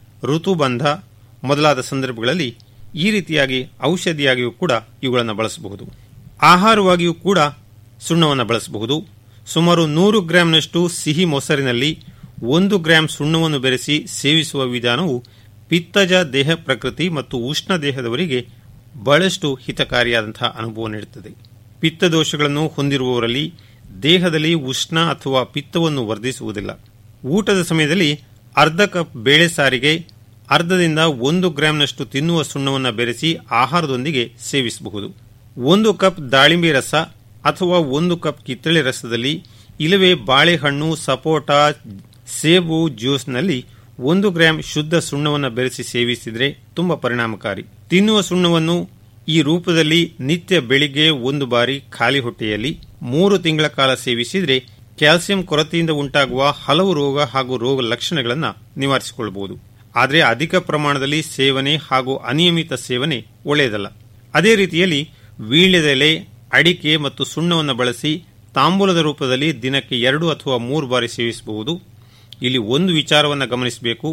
ಋತುಬಂಧ ಮೊದಲಾದ ಸಂದರ್ಭಗಳಲ್ಲಿ ಈ ರೀತಿಯಾಗಿ ಔಷಧಿಯಾಗಿಯೂ ಕೂಡ ಇವುಗಳನ್ನು ಬಳಸಬಹುದು ಆಹಾರವಾಗಿಯೂ ಕೂಡ ಸುಣ್ಣವನ್ನು ಬಳಸಬಹುದು ಸುಮಾರು ನೂರು ಗ್ರಾಂನಷ್ಟು ಸಿಹಿ ಮೊಸರಿನಲ್ಲಿ ಒಂದು ಗ್ರಾಂ ಸುಣ್ಣವನ್ನು ಬೆರೆಸಿ ಸೇವಿಸುವ ವಿಧಾನವು ಪಿತ್ತಜ ದೇಹ ಪ್ರಕೃತಿ ಮತ್ತು ಉಷ್ಣ ದೇಹದವರಿಗೆ ಬಹಳಷ್ಟು ಹಿತಕಾರಿಯಾದಂತಹ ಅನುಭವ ನೀಡುತ್ತದೆ ಪಿತ್ತದೋಷಗಳನ್ನು ಹೊಂದಿರುವವರಲ್ಲಿ ದೇಹದಲ್ಲಿ ಉಷ್ಣ ಅಥವಾ ಪಿತ್ತವನ್ನು ವರ್ಧಿಸುವುದಿಲ್ಲ ಊಟದ ಸಮಯದಲ್ಲಿ ಅರ್ಧ ಕಪ್ ಬೇಳೆ ಸಾರಿಗೆ ಅರ್ಧದಿಂದ ಒಂದು ಗ್ರಾಂನಷ್ಟು ತಿನ್ನುವ ಸುಣ್ಣವನ್ನು ಬೆರೆಸಿ ಆಹಾರದೊಂದಿಗೆ ಸೇವಿಸಬಹುದು ಒಂದು ಕಪ್ ದಾಳಿಂಬೆ ರಸ ಅಥವಾ ಒಂದು ಕಪ್ ಕಿತ್ತಳೆ ರಸದಲ್ಲಿ ಇಲ್ಲವೇ ಬಾಳೆಹಣ್ಣು ಸಪೋಟ ಸೇಬು ಜ್ಯೂಸ್ನಲ್ಲಿ ಒಂದು ಗ್ರಾಂ ಶುದ್ಧ ಸುಣ್ಣವನ್ನು ಬೆರೆಸಿ ಸೇವಿಸಿದರೆ ತುಂಬಾ ಪರಿಣಾಮಕಾರಿ ತಿನ್ನುವ ಸುಣ್ಣವನ್ನು ಈ ರೂಪದಲ್ಲಿ ನಿತ್ಯ ಬೆಳಿಗ್ಗೆ ಒಂದು ಬಾರಿ ಖಾಲಿ ಹೊಟ್ಟೆಯಲ್ಲಿ ಮೂರು ತಿಂಗಳ ಕಾಲ ಸೇವಿಸಿದರೆ ಕ್ಯಾಲ್ಸಿಯಂ ಕೊರತೆಯಿಂದ ಉಂಟಾಗುವ ಹಲವು ರೋಗ ಹಾಗೂ ರೋಗ ಲಕ್ಷಣಗಳನ್ನು ನಿವಾರಿಸಿಕೊಳ್ಳಬಹುದು ಆದರೆ ಅಧಿಕ ಪ್ರಮಾಣದಲ್ಲಿ ಸೇವನೆ ಹಾಗೂ ಅನಿಯಮಿತ ಸೇವನೆ ಒಳ್ಳೆಯದಲ್ಲ ಅದೇ ರೀತಿಯಲ್ಲಿ ವೀಳ್ಯದೆಲೆ ಅಡಿಕೆ ಮತ್ತು ಸುಣ್ಣವನ್ನು ಬಳಸಿ ತಾಂಬೂಲದ ರೂಪದಲ್ಲಿ ದಿನಕ್ಕೆ ಎರಡು ಅಥವಾ ಮೂರು ಬಾರಿ ಸೇವಿಸಬಹುದು ಇಲ್ಲಿ ಒಂದು ವಿಚಾರವನ್ನು ಗಮನಿಸಬೇಕು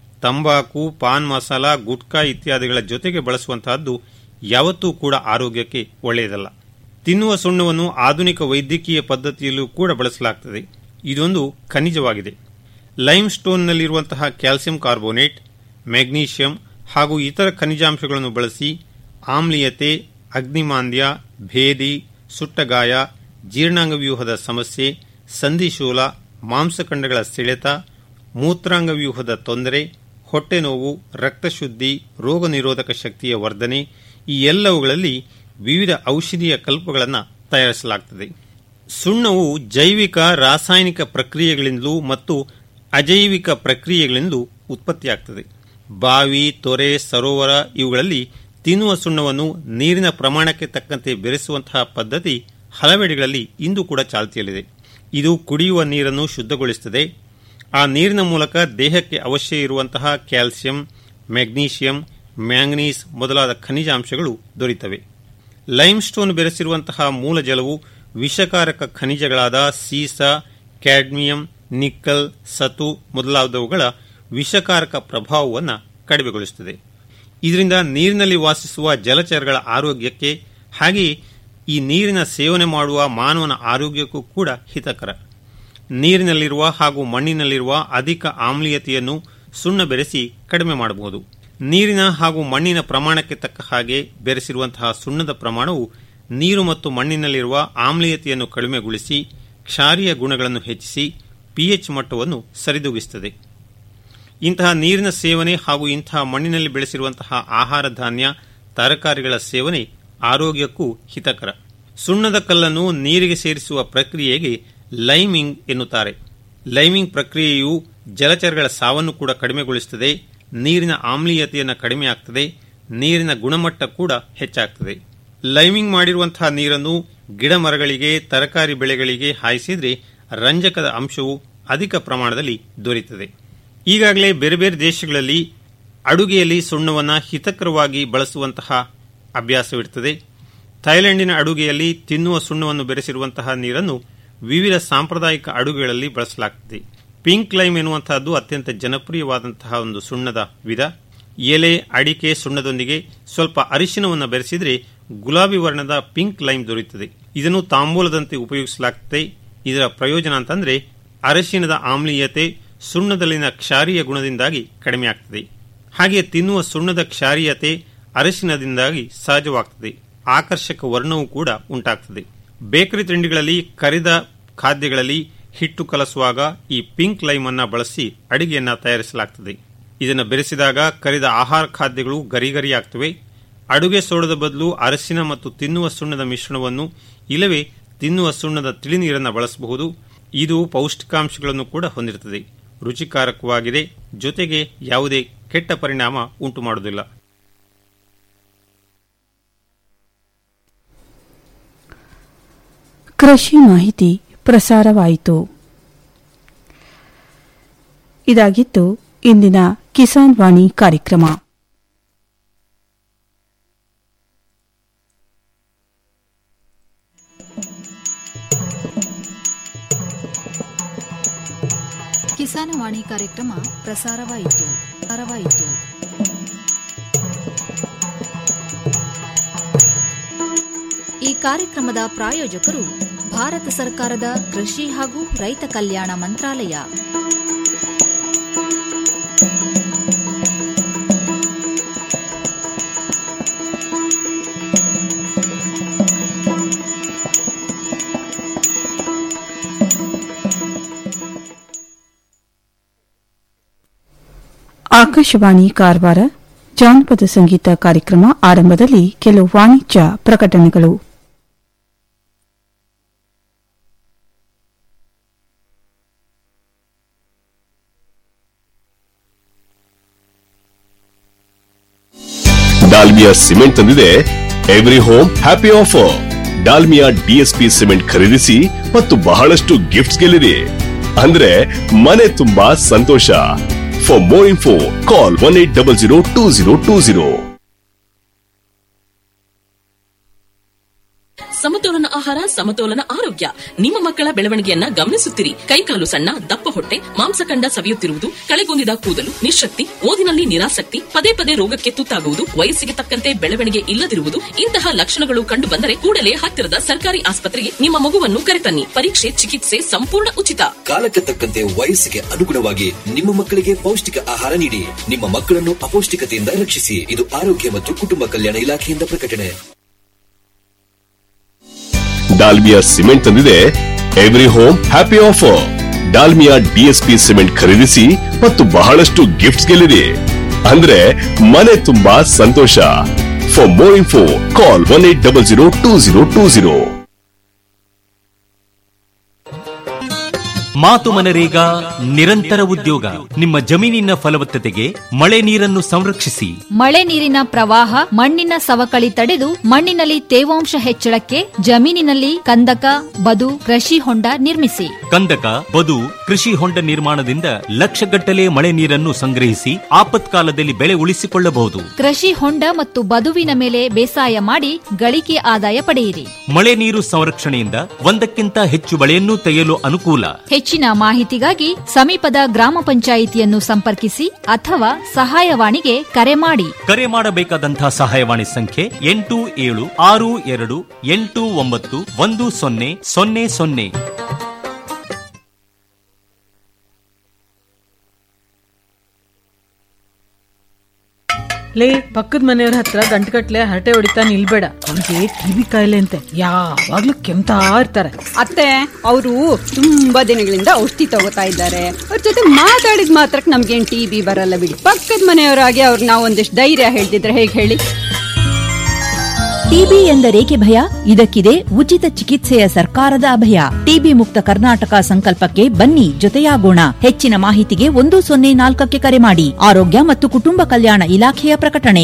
ತಂಬಾಕು ಪಾನ್ ಮಸಾಲ ಗುಟ್ಕಾ ಇತ್ಯಾದಿಗಳ ಜೊತೆಗೆ ಬಳಸುವಂತಹದ್ದು ಯಾವತ್ತೂ ಕೂಡ ಆರೋಗ್ಯಕ್ಕೆ ಒಳ್ಳೆಯದಲ್ಲ ತಿನ್ನುವ ಸುಣ್ಣವನ್ನು ಆಧುನಿಕ ವೈದ್ಯಕೀಯ ಪದ್ಧತಿಯಲ್ಲೂ ಕೂಡ ಬಳಸಲಾಗುತ್ತದೆ ಇದೊಂದು ಖನಿಜವಾಗಿದೆ ಲೈಮ್ ಸ್ಟೋನ್ನಲ್ಲಿರುವಂತಹ ಕ್ಯಾಲ್ಸಿಯಂ ಕಾರ್ಬೋನೇಟ್ ಮೆಗ್ನೀಷಿಯಂ ಹಾಗೂ ಇತರ ಖನಿಜಾಂಶಗಳನ್ನು ಬಳಸಿ ಆಮ್ಲೀಯತೆ ಅಗ್ನಿಮಾಂದ್ಯ ಭೇದಿ ಸುಟ್ಟಗಾಯ ಜೀರ್ಣಾಂಗ ವ್ಯೂಹದ ಸಮಸ್ಯೆ ಸಂಧಿಶೂಲ ಮಾಂಸಖಂಡಗಳ ಸೆಳೆತ ಮೂತ್ರಾಂಗ ವ್ಯೂಹದ ತೊಂದರೆ ಹೊಟ್ಟೆ ನೋವು ರಕ್ತಶುದ್ಧಿ ರೋಗ ನಿರೋಧಕ ಶಕ್ತಿಯ ವರ್ಧನೆ ಈ ಎಲ್ಲವುಗಳಲ್ಲಿ ವಿವಿಧ ಔಷಧೀಯ ಕಲ್ಪಗಳನ್ನು ತಯಾರಿಸಲಾಗುತ್ತದೆ ಸುಣ್ಣವು ಜೈವಿಕ ರಾಸಾಯನಿಕ ಪ್ರಕ್ರಿಯೆಗಳಿಂದಲೂ ಮತ್ತು ಅಜೈವಿಕ ಪ್ರಕ್ರಿಯೆಗಳಿಂದಲೂ ಉತ್ಪತ್ತಿಯಾಗುತ್ತದೆ ಬಾವಿ ತೊರೆ ಸರೋವರ ಇವುಗಳಲ್ಲಿ ತಿನ್ನುವ ಸುಣ್ಣವನ್ನು ನೀರಿನ ಪ್ರಮಾಣಕ್ಕೆ ತಕ್ಕಂತೆ ಬೆರೆಸುವಂತಹ ಪದ್ಧತಿ ಹಲವೆಡೆಗಳಲ್ಲಿ ಇಂದು ಕೂಡ ಚಾಲ್ತಿಯಲ್ಲಿದೆ ಇದು ಕುಡಿಯುವ ನೀರನ್ನು ಶುದ್ಧಗೊಳಿಸುತ್ತದೆ ಆ ನೀರಿನ ಮೂಲಕ ದೇಹಕ್ಕೆ ಅವಶ್ಯ ಇರುವಂತಹ ಕ್ಯಾಲ್ಸಿಯಂ ಮೆಗ್ನೀಷಿಯಂ ಮ್ಯಾಂಗನೀಸ್ ಮೊದಲಾದ ಖನಿಜಾಂಶಗಳು ದೊರೆಯುತ್ತವೆ ಲೈಮ್ ಸ್ಟೋನ್ ಬೆರೆಸಿರುವಂತಹ ಮೂಲ ಜಲವು ವಿಷಕಾರಕ ಖನಿಜಗಳಾದ ಸೀಸ ಕ್ಯಾಡ್ಮಿಯಂ ನಿಕ್ಕಲ್ ಸತು ಮೊದಲಾದವುಗಳ ವಿಷಕಾರಕ ಪ್ರಭಾವವನ್ನು ಕಡಿಮೆಗೊಳಿಸುತ್ತದೆ ಇದರಿಂದ ನೀರಿನಲ್ಲಿ ವಾಸಿಸುವ ಜಲಚರಗಳ ಆರೋಗ್ಯಕ್ಕೆ ಹಾಗೆಯೇ ಈ ನೀರಿನ ಸೇವನೆ ಮಾಡುವ ಮಾನವನ ಆರೋಗ್ಯಕ್ಕೂ ಕೂಡ ಹಿತಕರ ನೀರಿನಲ್ಲಿರುವ ಹಾಗೂ ಮಣ್ಣಿನಲ್ಲಿರುವ ಅಧಿಕ ಆಮ್ಲೀಯತೆಯನ್ನು ಸುಣ್ಣ ಬೆರೆಸಿ ಕಡಿಮೆ ಮಾಡಬಹುದು ನೀರಿನ ಹಾಗೂ ಮಣ್ಣಿನ ಪ್ರಮಾಣಕ್ಕೆ ತಕ್ಕ ಹಾಗೆ ಬೆರೆಸಿರುವಂತಹ ಸುಣ್ಣದ ಪ್ರಮಾಣವು ನೀರು ಮತ್ತು ಮಣ್ಣಿನಲ್ಲಿರುವ ಆಮ್ಲೀಯತೆಯನ್ನು ಕಡಿಮೆಗೊಳಿಸಿ ಕ್ಷಾರೀಯ ಗುಣಗಳನ್ನು ಹೆಚ್ಚಿಸಿ ಪಿಎಚ್ ಮಟ್ಟವನ್ನು ಸರಿದೂಗಿಸುತ್ತದೆ ಇಂತಹ ನೀರಿನ ಸೇವನೆ ಹಾಗೂ ಇಂತಹ ಮಣ್ಣಿನಲ್ಲಿ ಬೆಳೆಸಿರುವಂತಹ ಆಹಾರ ಧಾನ್ಯ ತರಕಾರಿಗಳ ಸೇವನೆ ಆರೋಗ್ಯಕ್ಕೂ ಹಿತಕರ ಸುಣ್ಣದ ಕಲ್ಲನ್ನು ನೀರಿಗೆ ಸೇರಿಸುವ ಪ್ರಕ್ರಿಯೆಗೆ ಲೈಮಿಂಗ್ ಎನ್ನುತ್ತಾರೆ ಲೈಮಿಂಗ್ ಪ್ರಕ್ರಿಯೆಯು ಜಲಚರಗಳ ಸಾವನ್ನು ಕೂಡ ಕಡಿಮೆಗೊಳಿಸುತ್ತದೆ ನೀರಿನ ಆಮ್ಲೀಯತೆಯನ್ನು ಕಡಿಮೆಯಾಗ್ತದೆ ನೀರಿನ ಗುಣಮಟ್ಟ ಕೂಡ ಹೆಚ್ಚಾಗ್ತದೆ ಲೈಮಿಂಗ್ ಮಾಡಿರುವಂತಹ ನೀರನ್ನು ಗಿಡ ಮರಗಳಿಗೆ ತರಕಾರಿ ಬೆಳೆಗಳಿಗೆ ಹಾಯಿಸಿದರೆ ರಂಜಕದ ಅಂಶವು ಅಧಿಕ ಪ್ರಮಾಣದಲ್ಲಿ ದೊರೆಯುತ್ತದೆ ಈಗಾಗಲೇ ಬೇರೆ ಬೇರೆ ದೇಶಗಳಲ್ಲಿ ಅಡುಗೆಯಲ್ಲಿ ಸುಣ್ಣವನ್ನು ಹಿತಕರವಾಗಿ ಬಳಸುವಂತಹ ಅಭ್ಯಾಸವಿರುತ್ತದೆ ಥೈಲ್ಯಾಂಡಿನ ಅಡುಗೆಯಲ್ಲಿ ತಿನ್ನುವ ಸುಣ್ಣವನ್ನು ಬೆರೆಸಿರುವಂತಹ ನೀರನ್ನು ವಿವಿಧ ಸಾಂಪ್ರದಾಯಿಕ ಅಡುಗೆಗಳಲ್ಲಿ ಬಳಸಲಾಗುತ್ತದೆ ಪಿಂಕ್ ಲೈಮ್ ಎನ್ನುವಂತಹದ್ದು ಅತ್ಯಂತ ಜನಪ್ರಿಯವಾದಂತಹ ಒಂದು ಸುಣ್ಣದ ವಿಧ ಎಲೆ ಅಡಿಕೆ ಸುಣ್ಣದೊಂದಿಗೆ ಸ್ವಲ್ಪ ಅರಿಶಿನವನ್ನು ಬೆರೆಸಿದರೆ ಗುಲಾಬಿ ವರ್ಣದ ಪಿಂಕ್ ಲೈಮ್ ದೊರೆಯುತ್ತದೆ ಇದನ್ನು ತಾಂಬೂಲದಂತೆ ಉಪಯೋಗಿಸಲಾಗುತ್ತದೆ ಇದರ ಪ್ರಯೋಜನ ಅಂತಂದ್ರೆ ಅರಿಶಿನದ ಆಮ್ಲೀಯತೆ ಸುಣ್ಣದಲ್ಲಿನ ಕ್ಷಾರೀಯ ಗುಣದಿಂದಾಗಿ ಕಡಿಮೆಯಾಗ್ತದೆ ಹಾಗೆ ತಿನ್ನುವ ಸುಣ್ಣದ ಕ್ಷಾರೀಯತೆ ಅರಿಶಿನದಿಂದಾಗಿ ಸಹಜವಾಗ್ತದೆ ಆಕರ್ಷಕ ವರ್ಣವೂ ಕೂಡ ಉಂಟಾಗ್ತದೆ ಬೇಕರಿ ತಿಂಡಿಗಳಲ್ಲಿ ಕರಿದ ಖಾದ್ಯಗಳಲ್ಲಿ ಹಿಟ್ಟು ಕಲಸುವಾಗ ಈ ಪಿಂಕ್ ಲೈಮ್ ಅನ್ನ ಬಳಸಿ ಅಡಿಗೆಯನ್ನ ತಯಾರಿಸಲಾಗುತ್ತದೆ ಇದನ್ನು ಬೆರೆಸಿದಾಗ ಕರಿದ ಆಹಾರ ಖಾದ್ಯಗಳು ಗರಿಗರಿಯಾಗ್ತವೆ ಅಡುಗೆ ಸೋಡದ ಬದಲು ಅರಸಿನ ಮತ್ತು ತಿನ್ನುವ ಸುಣ್ಣದ ಮಿಶ್ರಣವನ್ನು ಇಲ್ಲವೇ ತಿನ್ನುವ ಸುಣ್ಣದ ತಿಳಿನೀರನ್ನು ಬಳಸಬಹುದು ಇದು ಪೌಷ್ಟಿಕಾಂಶಗಳನ್ನು ಕೂಡ ಹೊಂದಿರುತ್ತದೆ ರುಚಿಕಾರಕವಾಗಿದೆ ಜೊತೆಗೆ ಯಾವುದೇ ಕೆಟ್ಟ ಪರಿಣಾಮ ಉಂಟು ಮಾಡುವುದಿಲ್ಲ ಕೃಷಿ ಮಾಹಿತಿ ಪ್ರಸಾರವಾಯಿತು ಇದಾಗಿತ್ತು ಇಂದಿನ ಕಿಸಾನ್ ವಾಣಿ ಕಾರ್ಯಕ್ರಮ ಕಿಸಾನವಾಣಿ ಕಾರ್ಯಕ್ರಮ ಪ್ರಸಾರವಾಯಿತು ಪ್ರಸಾರವಾಯಿತು ಈ ಕಾರ್ಯಕ್ರಮದ ಪ್ರಾಯೋಜಕರು ಭಾರತ ಸರ್ಕಾರದ ಕೃಷಿ ಹಾಗೂ ರೈತ ಕಲ್ಯಾಣ ಮಂತ್ರಾಲಯ ಆಕಾಶವಾಣಿ ಕಾರವಾರ ಜಾನಪದ ಸಂಗೀತ ಕಾರ್ಯಕ್ರಮ ಆರಂಭದಲ್ಲಿ ಕೆಲವು ವಾಣಿಜ್ಯ ಪ್ರಕಟಣೆಗಳು ಡಾಲ್ಮಿಯಾ ಸಿಮೆಂಟ್ ತಂದಿದೆ every home happy offer Dalmia DSP cement ಖರೀದಿಸಿ ಮತ್ತು ಬಹಳಷ್ಟು ಗಿಫ್ಟ್ಸ್ ಗೆಲ್ಲಿರಿ ಅಂದ್ರೆ ಮನೆ ತುಂಬಾ ಸಂತೋಷ for more info call one eight double zero two zero two zero ಸಮತೋಲನ ಆಹಾರ ಸಮತೋಲನ ಆರೋಗ್ಯ ನಿಮ್ಮ ಮಕ್ಕಳ ಬೆಳವಣಿಗೆಯನ್ನ ಗಮನಿಸುತ್ತಿರಿ ಕೈಕಾಲು ಸಣ್ಣ ದಪ್ಪ ಹೊಟ್ಟೆ ಮಾಂಸಖಂಡ ಸವಿಯುತ್ತಿರುವುದು ಕಳೆಗೊಂದಿದ ಕೂದಲು ನಿಶಕ್ತಿ ಓದಿನಲ್ಲಿ ನಿರಾಸಕ್ತಿ ಪದೇ ಪದೇ ರೋಗಕ್ಕೆ ತುತ್ತಾಗುವುದು ವಯಸ್ಸಿಗೆ ತಕ್ಕಂತೆ ಬೆಳವಣಿಗೆ ಇಲ್ಲದಿರುವುದು ಇಂತಹ ಲಕ್ಷಣಗಳು ಕಂಡು ಬಂದರೆ ಕೂಡಲೇ ಹತ್ತಿರದ ಸರ್ಕಾರಿ ಆಸ್ಪತ್ರೆಗೆ ನಿಮ್ಮ ಮಗುವನ್ನು ಕರೆತನ್ನಿ ಪರೀಕ್ಷೆ ಚಿಕಿತ್ಸೆ ಸಂಪೂರ್ಣ ಉಚಿತ ಕಾಲಕ್ಕೆ ತಕ್ಕಂತೆ ವಯಸ್ಸಿಗೆ ಅನುಗುಣವಾಗಿ ನಿಮ್ಮ ಮಕ್ಕಳಿಗೆ ಪೌಷ್ಟಿಕ ಆಹಾರ ನೀಡಿ ನಿಮ್ಮ ಮಕ್ಕಳನ್ನು ಅಪೌಷ್ಟಿಕತೆಯಿಂದ ರಕ್ಷಿಸಿ ಇದು ಆರೋಗ್ಯ ಮತ್ತು ಕುಟುಂಬ ಕಲ್ಯಾಣ ಇಲಾಖೆಯಿಂದ ಪ್ರಕಟಣೆ ಡಾಲ್ಮಿಯಾ ಸಿಮೆಂಟ್ ತಂದಿದೆ every home happy offer Dalmia DSP cement ಖರೀದಿಸಿ ಮತ್ತು ಬಹಳಷ್ಟು ಗಿಫ್ಟ್ಸ್ ಗೆಲ್ಲಿರಿ ಅಂದ್ರೆ ಮನೆ ತುಂಬಾ ಸಂತೋಷ for more info call one eight double zero two zero two zero ಮಾತು ಮನರೇಗಾ ನಿರಂತರ ಉದ್ಯೋಗ ನಿಮ್ಮ ಜಮೀನಿನ ಫಲವತ್ತತೆಗೆ ಮಳೆ ನೀರನ್ನು ಸಂರಕ್ಷಿಸಿ ಮಳೆ ನೀರಿನ ಪ್ರವಾಹ ಮಣ್ಣಿನ ಸವಕಳಿ ತಡೆದು ಮಣ್ಣಿನಲ್ಲಿ ತೇವಾಂಶ ಹೆಚ್ಚಳಕ್ಕೆ ಜಮೀನಿನಲ್ಲಿ ಕಂದಕ ಬದು ಕೃಷಿ ಹೊಂಡ ನಿರ್ಮಿಸಿ ಕಂದಕ ಬದು ಕೃಷಿ ಹೊಂಡ ನಿರ್ಮಾಣದಿಂದ ಲಕ್ಷಗಟ್ಟಲೆ ಮಳೆ ನೀರನ್ನು ಸಂಗ್ರಹಿಸಿ ಆಪತ್ಕಾಲದಲ್ಲಿ ಬೆಳೆ ಉಳಿಸಿಕೊಳ್ಳಬಹುದು ಕೃಷಿ ಹೊಂಡ ಮತ್ತು ಬದುವಿನ ಮೇಲೆ ಬೇಸಾಯ ಮಾಡಿ ಗಳಿಕೆ ಆದಾಯ ಪಡೆಯಿರಿ ಮಳೆ ನೀರು ಸಂರಕ್ಷಣೆಯಿಂದ ಒಂದಕ್ಕಿಂತ ಹೆಚ್ಚು ಬೆಳೆಯನ್ನು ತೆಗೆಯಲು ಅನುಕೂಲ ಹೆಚ್ಚಿನ ಮಾಹಿತಿಗಾಗಿ ಸಮೀಪದ ಗ್ರಾಮ ಪಂಚಾಯಿತಿಯನ್ನು ಸಂಪರ್ಕಿಸಿ ಅಥವಾ ಸಹಾಯವಾಣಿಗೆ ಕರೆ ಮಾಡಿ ಕರೆ ಮಾಡಬೇಕಾದಂತಹ ಸಹಾಯವಾಣಿ ಸಂಖ್ಯೆ ಎಂಟು ಏಳು ಆರು ಎರಡು ಎಂಟು ಒಂಬತ್ತು ಒಂದು ಸೊನ್ನೆ ಸೊನ್ನೆ ಸೊನ್ನೆ ಲೇ ಪಕ್ಕದ ಮನೆಯವ್ರ ಹತ್ರ ಗಂಟುಗಟ್ಲೆ ಹರಟೆ ಹೊಡಿತಾ ನಿಲ್ಬೇಡ ಅವ್ರಿಗೆ ಟಿವಿ ಕಾಯಿಲೆ ಅಂತೆ ಯಾವಾಗ್ಲೂ ಕೆಮ್ತಾ ಇರ್ತಾರೆ ಅತ್ತೆ ಅವರು ತುಂಬಾ ದಿನಗಳಿಂದ ಔಷಧಿ ತಗೋತಾ ಇದ್ದಾರೆ ಅವ್ರ ಜೊತೆ ಮಾತಾಡಿದ ಮಾತ್ರಕ್ಕೆ ನಮ್ಗೇನ್ ಟಿ ಬಿ ಬರಲ್ಲ ಬಿಡಿ ಪಕ್ಕದ ಮನೆಯವರಾಗಿ ಅವ್ರಿಗೆ ನಾವು ಒಂದಿಷ್ಟು ಧೈರ್ಯ ಹೇಳ್ತಿದ್ರೆ ಹೇಗೆ ಹೇಳಿ ಟಿಬಿ ಎಂದರೇಕೆ ಭಯ ಇದಕ್ಕಿದೆ ಉಚಿತ ಚಿಕಿತ್ಸೆಯ ಸರ್ಕಾರದ ಅಭಯ ಟಿಬಿ ಮುಕ್ತ ಕರ್ನಾಟಕ ಸಂಕಲ್ಪಕ್ಕೆ ಬನ್ನಿ ಜೊತೆಯಾಗೋಣ ಹೆಚ್ಚಿನ ಮಾಹಿತಿಗೆ ಒಂದು ಸೊನ್ನೆ ನಾಲ್ಕಕ್ಕೆ ಕರೆ ಮಾಡಿ ಆರೋಗ್ಯ ಮತ್ತು ಕುಟುಂಬ ಕಲ್ಯಾಣ ಇಲಾಖೆಯ ಪ್ರಕಟಣೆ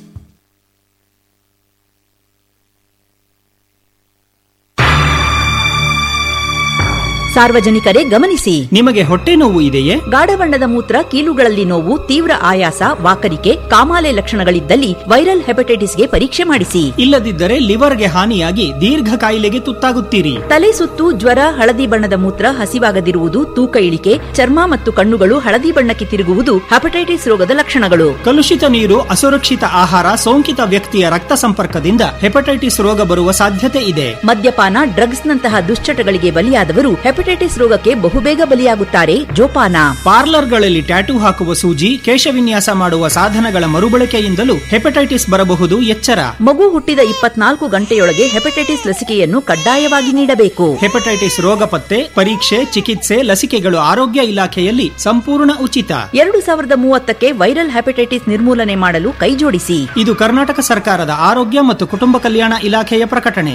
ಸಾರ್ವಜನಿಕರೇ ಗಮನಿಸಿ ನಿಮಗೆ ಹೊಟ್ಟೆ ನೋವು ಇದೆಯೇ ಗಾಢ ಬಣ್ಣದ ಮೂತ್ರ ಕೀಲುಗಳಲ್ಲಿ ನೋವು ತೀವ್ರ ಆಯಾಸ ವಾಕರಿಕೆ ಕಾಮಾಲೆ ಲಕ್ಷಣಗಳಿದ್ದಲ್ಲಿ ವೈರಲ್ ಹೆಪಟೈಟಿಸ್ಗೆ ಪರೀಕ್ಷೆ ಮಾಡಿಸಿ ಇಲ್ಲದಿದ್ದರೆ ಲಿವರ್ಗೆ ಹಾನಿಯಾಗಿ ದೀರ್ಘ ಕಾಯಿಲೆಗೆ ತುತ್ತಾಗುತ್ತೀರಿ ತಲೆ ಸುತ್ತು ಜ್ವರ ಹಳದಿ ಬಣ್ಣದ ಮೂತ್ರ ಹಸಿವಾಗದಿರುವುದು ತೂಕ ಇಳಿಕೆ ಚರ್ಮ ಮತ್ತು ಕಣ್ಣುಗಳು ಹಳದಿ ಬಣ್ಣಕ್ಕೆ ತಿರುಗುವುದು ಹೆಪಟೈಟಿಸ್ ರೋಗದ ಲಕ್ಷಣಗಳು ಕಲುಷಿತ ನೀರು ಅಸುರಕ್ಷಿತ ಆಹಾರ ಸೋಂಕಿತ ವ್ಯಕ್ತಿಯ ರಕ್ತ ಸಂಪರ್ಕದಿಂದ ಹೆಪಟೈಟಿಸ್ ರೋಗ ಬರುವ ಸಾಧ್ಯತೆ ಇದೆ ಮದ್ಯಪಾನ ಡ್ರಗ್ಸ್ನಂತಹ ದುಶ್ಚಟಗಳಿಗೆ ಬಲಿಯಾದವರು ಹೆಪಟೈಟಿಸ್ ಹೆಪಟೈಟಿಸ್ ರೋಗಕ್ಕೆ ಬಹುಬೇಗ ಬಲಿಯಾಗುತ್ತಾರೆ ಜೋಪಾನ ಪಾರ್ಲರ್ಗಳಲ್ಲಿ ಟ್ಯಾಟೂ ಹಾಕುವ ಸೂಜಿ ಕೇಶವಿನ್ಯಾಸ ಮಾಡುವ ಸಾಧನಗಳ ಮರುಬಳಕೆಯಿಂದಲೂ ಹೆಪಟೈಟಿಸ್ ಬರಬಹುದು ಎಚ್ಚರ ಮಗು ಹುಟ್ಟಿದ ಇಪ್ಪತ್ನಾಲ್ಕು ಗಂಟೆಯೊಳಗೆ ಹೆಪಟೈಟಿಸ್ ಲಸಿಕೆಯನ್ನು ಕಡ್ಡಾಯವಾಗಿ ನೀಡಬೇಕು ಹೆಪಟೈಟಿಸ್ ರೋಗ ಪತ್ತೆ ಪರೀಕ್ಷೆ ಚಿಕಿತ್ಸೆ ಲಸಿಕೆಗಳು ಆರೋಗ್ಯ ಇಲಾಖೆಯಲ್ಲಿ ಸಂಪೂರ್ಣ ಉಚಿತ ಎರಡು ಸಾವಿರದ ಮೂವತ್ತಕ್ಕೆ ವೈರಲ್ ಹೆಪಟೈಟಿಸ್ ನಿರ್ಮೂಲನೆ ಮಾಡಲು ಕೈಜೋಡಿಸಿ ಇದು ಕರ್ನಾಟಕ ಸರ್ಕಾರದ ಆರೋಗ್ಯ ಮತ್ತು ಕುಟುಂಬ ಕಲ್ಯಾಣ ಇಲಾಖೆಯ ಪ್ರಕಟಣೆ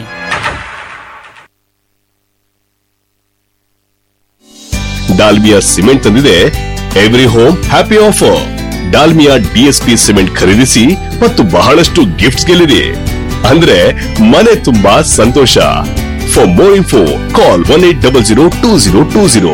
ಡಾಲ್ಮಿಯಾ ಸಿಮೆಂಟ್ ತಂದಿದೆ every home happy offer Dalmia DSP cement ಖರೀದಿಸಿ ಮತ್ತು ಬಹಳಷ್ಟು ಗಿಫ್ಟ್ಸ್ ಗೆಲ್ಲಿದೆ ಅಂದ್ರೆ ಮನೆ ತುಂಬಾ ಸಂತೋಷ for more info call one eight double zero two zero two zero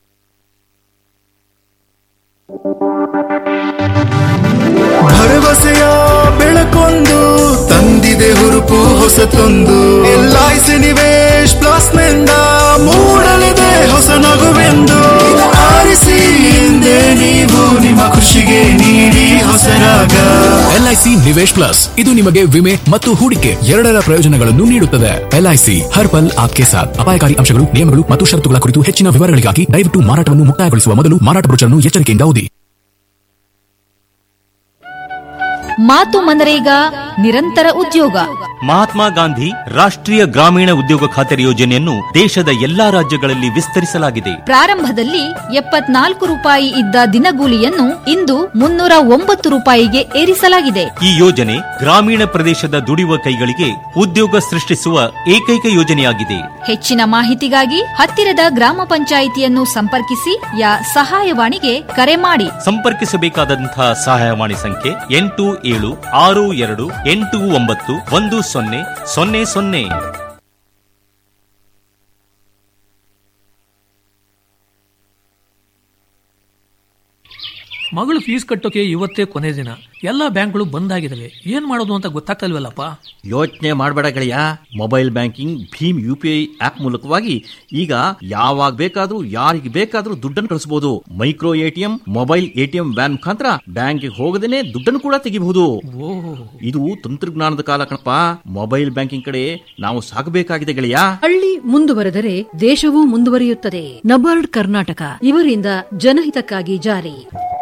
ಭರವಸೆಯ ಬೆಳಕೊಂದು ತಂದಿದೆ ಹುರುಪು ಹೊಸತೊಂದು ಎಲ್ಐಸಿ ನಿವೇಶ್ ಪ್ಲಸ್ ನಿಂದ ಮೂಡಲಿದೆ ಹೊಸ ನಗುವೆಂದು ಇದು ಆರಿಸಿ ಹಿಂದೆ ನೀವು ನಿಮ್ಮ ಖುಷಿಗೆ ನೀಡಿ ಹೊಸರಾಗ ಎಲ್ಐಸಿ ನಿವೇಶ್ ಪ್ಲಸ್ ಇದು ನಿಮಗೆ ವಿಮೆ ಮತ್ತು ಹೂಡಿಕೆ ಎರಡರ ಪ್ರಯೋಜನಗಳನ್ನು ನೀಡುತ್ತದೆ ಎಲ್ಐಸಿ ಹರ್ ಪಲ್ ಆಪ್ಕೆ ಸಾಥ್ ಅಪಾಯಕಾರಿ ಅಂಶಗಳು ನಿಯಮಗಳು ಮತ್ತು ಷರತ್ತುಗಳ ಕುರಿತು ಹೆಚ್ಚಿನ ವಿವರಗಳಿಗಾಗಿ ದಯವಿಟ್ಟು ಮಾರಾಟವನ್ನು ಮುಕ್ತಾಯಗೊಳಿಸುವ ಮೊದಲು ಮಾರಾಟ ಬ್ರೋಚರ್ನ್ನು ಎಚ್ಚರಿಕೆಯಿಂದ ಓದಿ ಮಾತು ಮನರೇಗಾ ನಿರಂತರ ಉದ್ಯೋಗ ಮಹಾತ್ಮ ಗಾಂಧಿ ರಾಷ್ಟ್ರೀಯ ಗ್ರಾಮೀಣ ಉದ್ಯೋಗ ಖಾತರಿ ಯೋಜನೆಯನ್ನು ದೇಶದ ಎಲ್ಲಾ ರಾಜ್ಯಗಳಲ್ಲಿ ವಿಸ್ತರಿಸಲಾಗಿದೆ ಪ್ರಾರಂಭದಲ್ಲಿ ಎಪ್ಪತ್ನಾಲ್ಕು ರೂಪಾಯಿ ಇದ್ದ ದಿನಗೂಲಿಯನ್ನು ಇಂದು ಮುನ್ನೂರ ಒಂಬತ್ತು ರೂಪಾಯಿಗೆ ಏರಿಸಲಾಗಿದೆ ಈ ಯೋಜನೆ ಗ್ರಾಮೀಣ ಪ್ರದೇಶದ ದುಡಿಯುವ ಕೈಗಳಿಗೆ ಉದ್ಯೋಗ ಸೃಷ್ಟಿಸುವ ಏಕೈಕ ಯೋಜನೆಯಾಗಿದೆ ಹೆಚ್ಚಿನ ಮಾಹಿತಿಗಾಗಿ ಹತ್ತಿರದ ಗ್ರಾಮ ಪಂಚಾಯಿತಿಯನ್ನು ಸಂಪರ್ಕಿಸಿ ಯಾ ಸಹಾಯವಾಣಿಗೆ ಕರೆ ಮಾಡಿ ಸಂಪರ್ಕಿಸಬೇಕಾದಂತಹ ಸಹಾಯವಾಣಿ ಸಂಖ್ಯೆ ಎಂಟು ಏಳು ಆರು ಎರಡು ಎಂಟು ಒಂಬತ್ತು ಒಂದು ಸೊನ್ನೆ ಸೊನ್ನೆ ಸೊನ್ನೆ ಮಗಳು ಫೀಸ್ ಕಟ್ಟೋಕೆ ಇವತ್ತೇ ಕೊನೆ ದಿನ ಎಲ್ಲಾ ಬ್ಯಾಂಕ್ಗಳು ಬಂದ್ ಆಗಿದಾವೆ ಏನ್ ಮಾಡೋದು ಅಂತ ಗೊತ್ತಾಗ್ತಲ್ವಲ್ಲಪ್ಪ ಯೋಚನೆ ಮಾಡಬೇಡ ಗೆಳೆಯ ಮೊಬೈಲ್ ಬ್ಯಾಂಕಿಂಗ್ ಭೀಮ್ ಯು ಪಿ ಐ ಆಪ್ ಮೂಲಕವಾಗಿ ಈಗ ಯಾವಾಗ ಬೇಕಾದ್ರೂ ಯಾರಿಗೆ ಬೇಕಾದ್ರೂ ದುಡ್ಡನ್ನು ಕಳಿಸಬಹುದು micro ATM mobile ATM van ಮುಖಾಂತರ ಬ್ಯಾಂಕ್ಗೆ ಹೋಗದೇನೆ ದುಡ್ಡನ್ನು ಕೂಡ ತೆಗಿಬಹುದು ಇದು ತಂತ್ರಜ್ಞಾನದ ಕಾಲ ಕಣಪ್ಪ ಮೊಬೈಲ್ ಬ್ಯಾಂಕಿಂಗ್ ಕಡೆ ನಾವು ಸಾಗಬೇಕಾಗಿದೆ ಗೆಳೆಯ ಹಳ್ಳಿ ಮುಂದುವರೆದರೆ ದೇಶವೂ ಮುಂದುವರಿಯುತ್ತದೆ ನಬಾರ್ಡ್ ಕರ್ನಾಟಕ ಇವರಿಂದ ಜನಹಿತಕ್ಕಾಗಿ ಜಾರಿ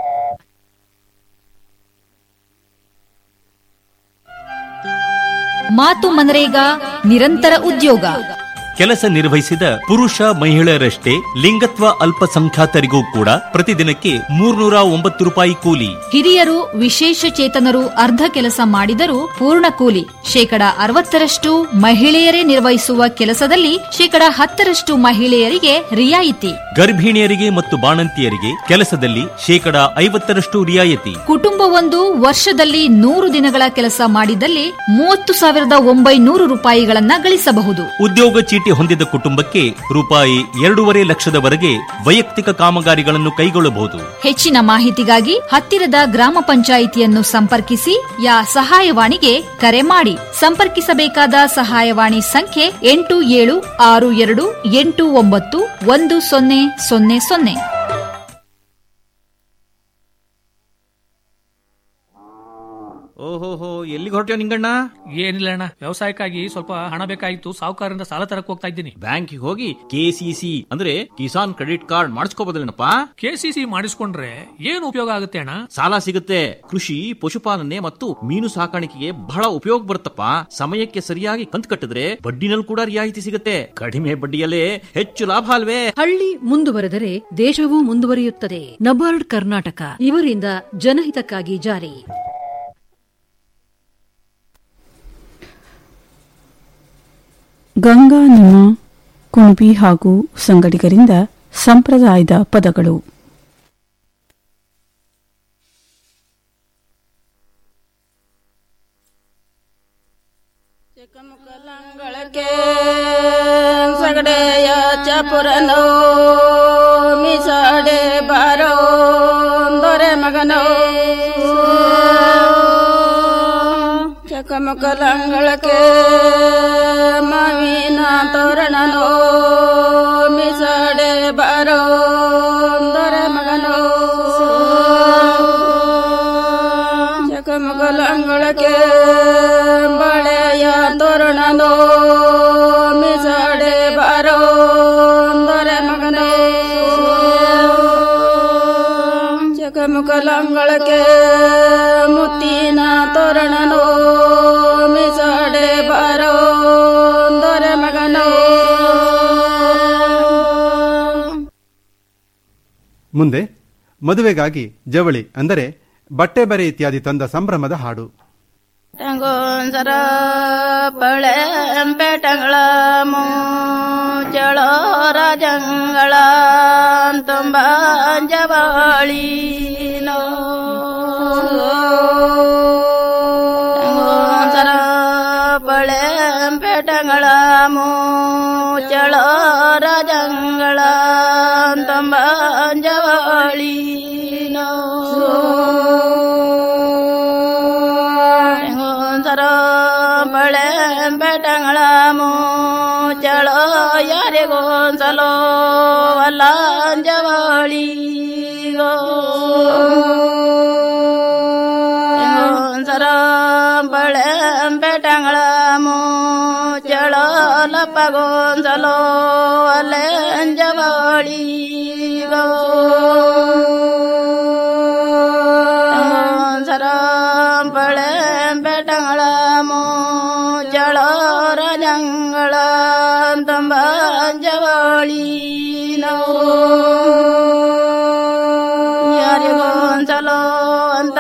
ಮಾತು ಮನರೇಗಾ ನಿರಂತರ ಉದ್ಯೋಗ ಕೆಲಸ ನಿರ್ವಹಿಸಿದ ಪುರುಷ ಮಹಿಳೆಯರಷ್ಟೇ ಲಿಂಗತ್ವ ಅಲ್ಪಸಂಖ್ಯಾತರಿಗೂ ಕೂಡ ಪ್ರತಿದಿನಕ್ಕೆ ಮೂರ್ನೂರ ಒಂಬತ್ತು ರೂಪಾಯಿ ಕೂಲಿ ಹಿರಿಯರು ವಿಶೇಷ ಚೇತನರು ಅರ್ಧ ಕೆಲಸ ಮಾಡಿದರೂ ಪೂರ್ಣ ಕೂಲಿ ಶೇಕಡ ಅರವತ್ತರಷ್ಟು ಮಹಿಳೆಯರೇ ನಿರ್ವಹಿಸುವ ಕೆಲಸದಲ್ಲಿ ಶೇಕಡ ಹತ್ತರಷ್ಟು ಮಹಿಳೆಯರಿಗೆ ರಿಯಾಯಿತಿ ಗರ್ಭಿಣಿಯರಿಗೆ ಮತ್ತು ಬಾಣಂತಿಯರಿಗೆ ಕೆಲಸದಲ್ಲಿ ಶೇಕಡ ಐವತ್ತರಷ್ಟು ರಿಯಾಯಿತಿ ಕುಟುಂಬವೊಂದು ವರ್ಷದಲ್ಲಿ ನೂರು ದಿನಗಳ ಕೆಲಸ ಮಾಡಿದಲ್ಲಿ ಮೂವತ್ತು ಸಾವಿರದ ಒಂಬೈನೂರು ರೂಪಾಯಿಗಳನ್ನ ಗಳಿಸಬಹುದು ಉದ್ಯೋಗ ಚೀಟಿ ಹೊಂದಿದ ಕುಟುಂಬಕ್ಕೆ ರೂಪಾಯಿ ಎರಡೂವರೆ ಲಕ್ಷದವರೆಗೆ ವೈಯಕ್ತಿಕ ಕಾಮಗಾರಿಗಳನ್ನು ಕೈಗೊಳ್ಳಬಹುದು ಹೆಚ್ಚಿನ ಮಾಹಿತಿಗಾಗಿ ಹತ್ತಿರದ ಗ್ರಾಮ ಪಂಚಾಯಿತಿಯನ್ನು ಸಂಪರ್ಕಿಸಿ ಯಾ ಸಹಾಯವಾಣಿಗೆ ಕರೆ ಮಾಡಿ ಸಂಪರ್ಕಿಸಬೇಕಾದ ಸಹಾಯವಾಣಿ ಸಂಖ್ಯೆ ಎಂಟು ಏಳು ಆರು ಎರಡು ಎಂಟು ಒಂಬತ್ತು ಒಂದು ಸೊನ್ನೆ ಸೊನ್ನೆ ಸೊನ್ನೆ ಓಹೋಹೋ ಎಲ್ಲಿಗೆ ಹೊರಟ್ಯೋ ನಿಂಗಣ್ಣ ಏನಿಲ್ಲ ಅಣ್ಣ ವ್ಯವಸಾಯಕ್ಕಾಗಿ ಸ್ವಲ್ಪ ಹಣ ಬೇಕಾಗಿತ್ತು ಸಾಹುಕಾರರಿಂದ ಸಾಲ ತರಕ್ ಹೋಗ್ತಾ ಇದ್ದೀನಿ ಬ್ಯಾಂಕಿಗೆ ಹೋಗಿ ಕೆಸಿಸಿ ಅಂದ್ರೆ ಕಿಸಾನ್ ಕ್ರೆಡಿಟ್ ಕಾರ್ಡ್ ಮಾಡಿಸ್ಕೋಬೋದೇನಪ್ಪ ಕೆಸಿಸಿ ಮಾಡಿಸ್ಕೊಂಡ್ರೆ ಏನ್ ಉಪಯೋಗ ಆಗುತ್ತೆ ಅಣ್ಣ ಸಾಲ ಸಿಗುತ್ತೆ ಕೃಷಿ ಪಶುಪಾಲನೆ ಮತ್ತು ಮೀನು ಸಾಕಾಣಿಕೆಗೆ ಬಹಳ ಉಪಯೋಗ ಬರುತ್ತಪ್ಪ ಸಮಯಕ್ಕೆ ಸರಿಯಾಗಿ ಕಂತು ಕಟ್ಟಿದ್ರೆ ಬಡ್ಡಿನಲ್ಲಿ ಕೂಡ ರಿಯಾಯಿತಿ ಸಿಗುತ್ತೆ ಕಡಿಮೆ ಬಡ್ಡಿಯಲ್ಲೇ ಹೆಚ್ಚು ಲಾಭ ಅಲ್ವೇ ಹಳ್ಳಿ ಮುಂದುವರೆದರೆ ದೇಶವೂ ಮುಂದುವರಿಯುತ್ತದೆ ನಬಾರ್ಡ್ ಕರ್ನಾಟಕ ಇವರಿಂದ ಜನಹಿತಕ್ಕಾಗಿ ಜಾರಿ ಗಂಗಾ ನಿಮ್ಮ ಕುಣಬಿ ಹಾಗೂ ಸಂಗಡಿಗರಿಂದ ಸಂಪ್ರದಾಯದ ಪದಗಳು ಸಗಡೆಯ ಚಪುರನೋ ಮಿಸಾಡೆ ಬಾರೋ ದೊರೆ ಮಗನೋ ಚಕಮಕಲಂಗಳಕ್ಕೆ ಮಾವಿನ ತೋರಣನೋ ಮಿಸಾಡೆ ಬಾರೋ ದೊರೆ ಮಗನೋ ಚಕಮಕಲಂಗಳಕ್ಕೆ ಬಳೆಯ ತೋರಣನೋ ಮಿಸಾಡೆ ಬಾರೋ ದೊರೆ ಮಗನೋ ತೋರಣನೋ ಮಿಸಡೆ ಬರೋ ದೊರೆ ಮಗನೋ ಮುಂದೆ ಮದುವೆಗಾಗಿ ಜವಳಿ ಅಂದರೆ ಬಟ್ಟೆ ಬರೆ ಇತ್ಯಾದಿ ತಂದ ಸಂಭ್ರಮದ ಹಾಡು ಟಂಗೋನ್ಸರ ಪಳೆಂಪೆಟಂಗಳ ಮೂಚಳೋ ರಾಜಂಗಳ ತುಂಬ ಜವಾಳಿನೋ ಟಂಗೋನ್ಸರ ಪಳೆಂಪೆಟಂಗಳ ಮೂಚಳೋ ರಾಜಂಗಳ ತುಂಬ ಜವಾಳಿನೋ ಸರ ಬಳೆ ಬೆಟಂಗಳ ಮೂಚಳೋ ಯಾರಿಗೋನ್ಸಲೋ ಅಲ್ಲ ಜವಳಿಗೋ ಸರ ಬಳೆ ಬೆಟಂಗಳ ಮೂಚಳೋ ಲಪ್ಪಗೋನ್ಸಲೋ ಅಲ್ಲೇ ಜವಳಿಗೋ ಸರ ಬಳೆ ಬೆಟಂಗಳ ಮೂಚಳೋ ರಜಂಗಳ ತುಂಬ ಜವಳಿನೋ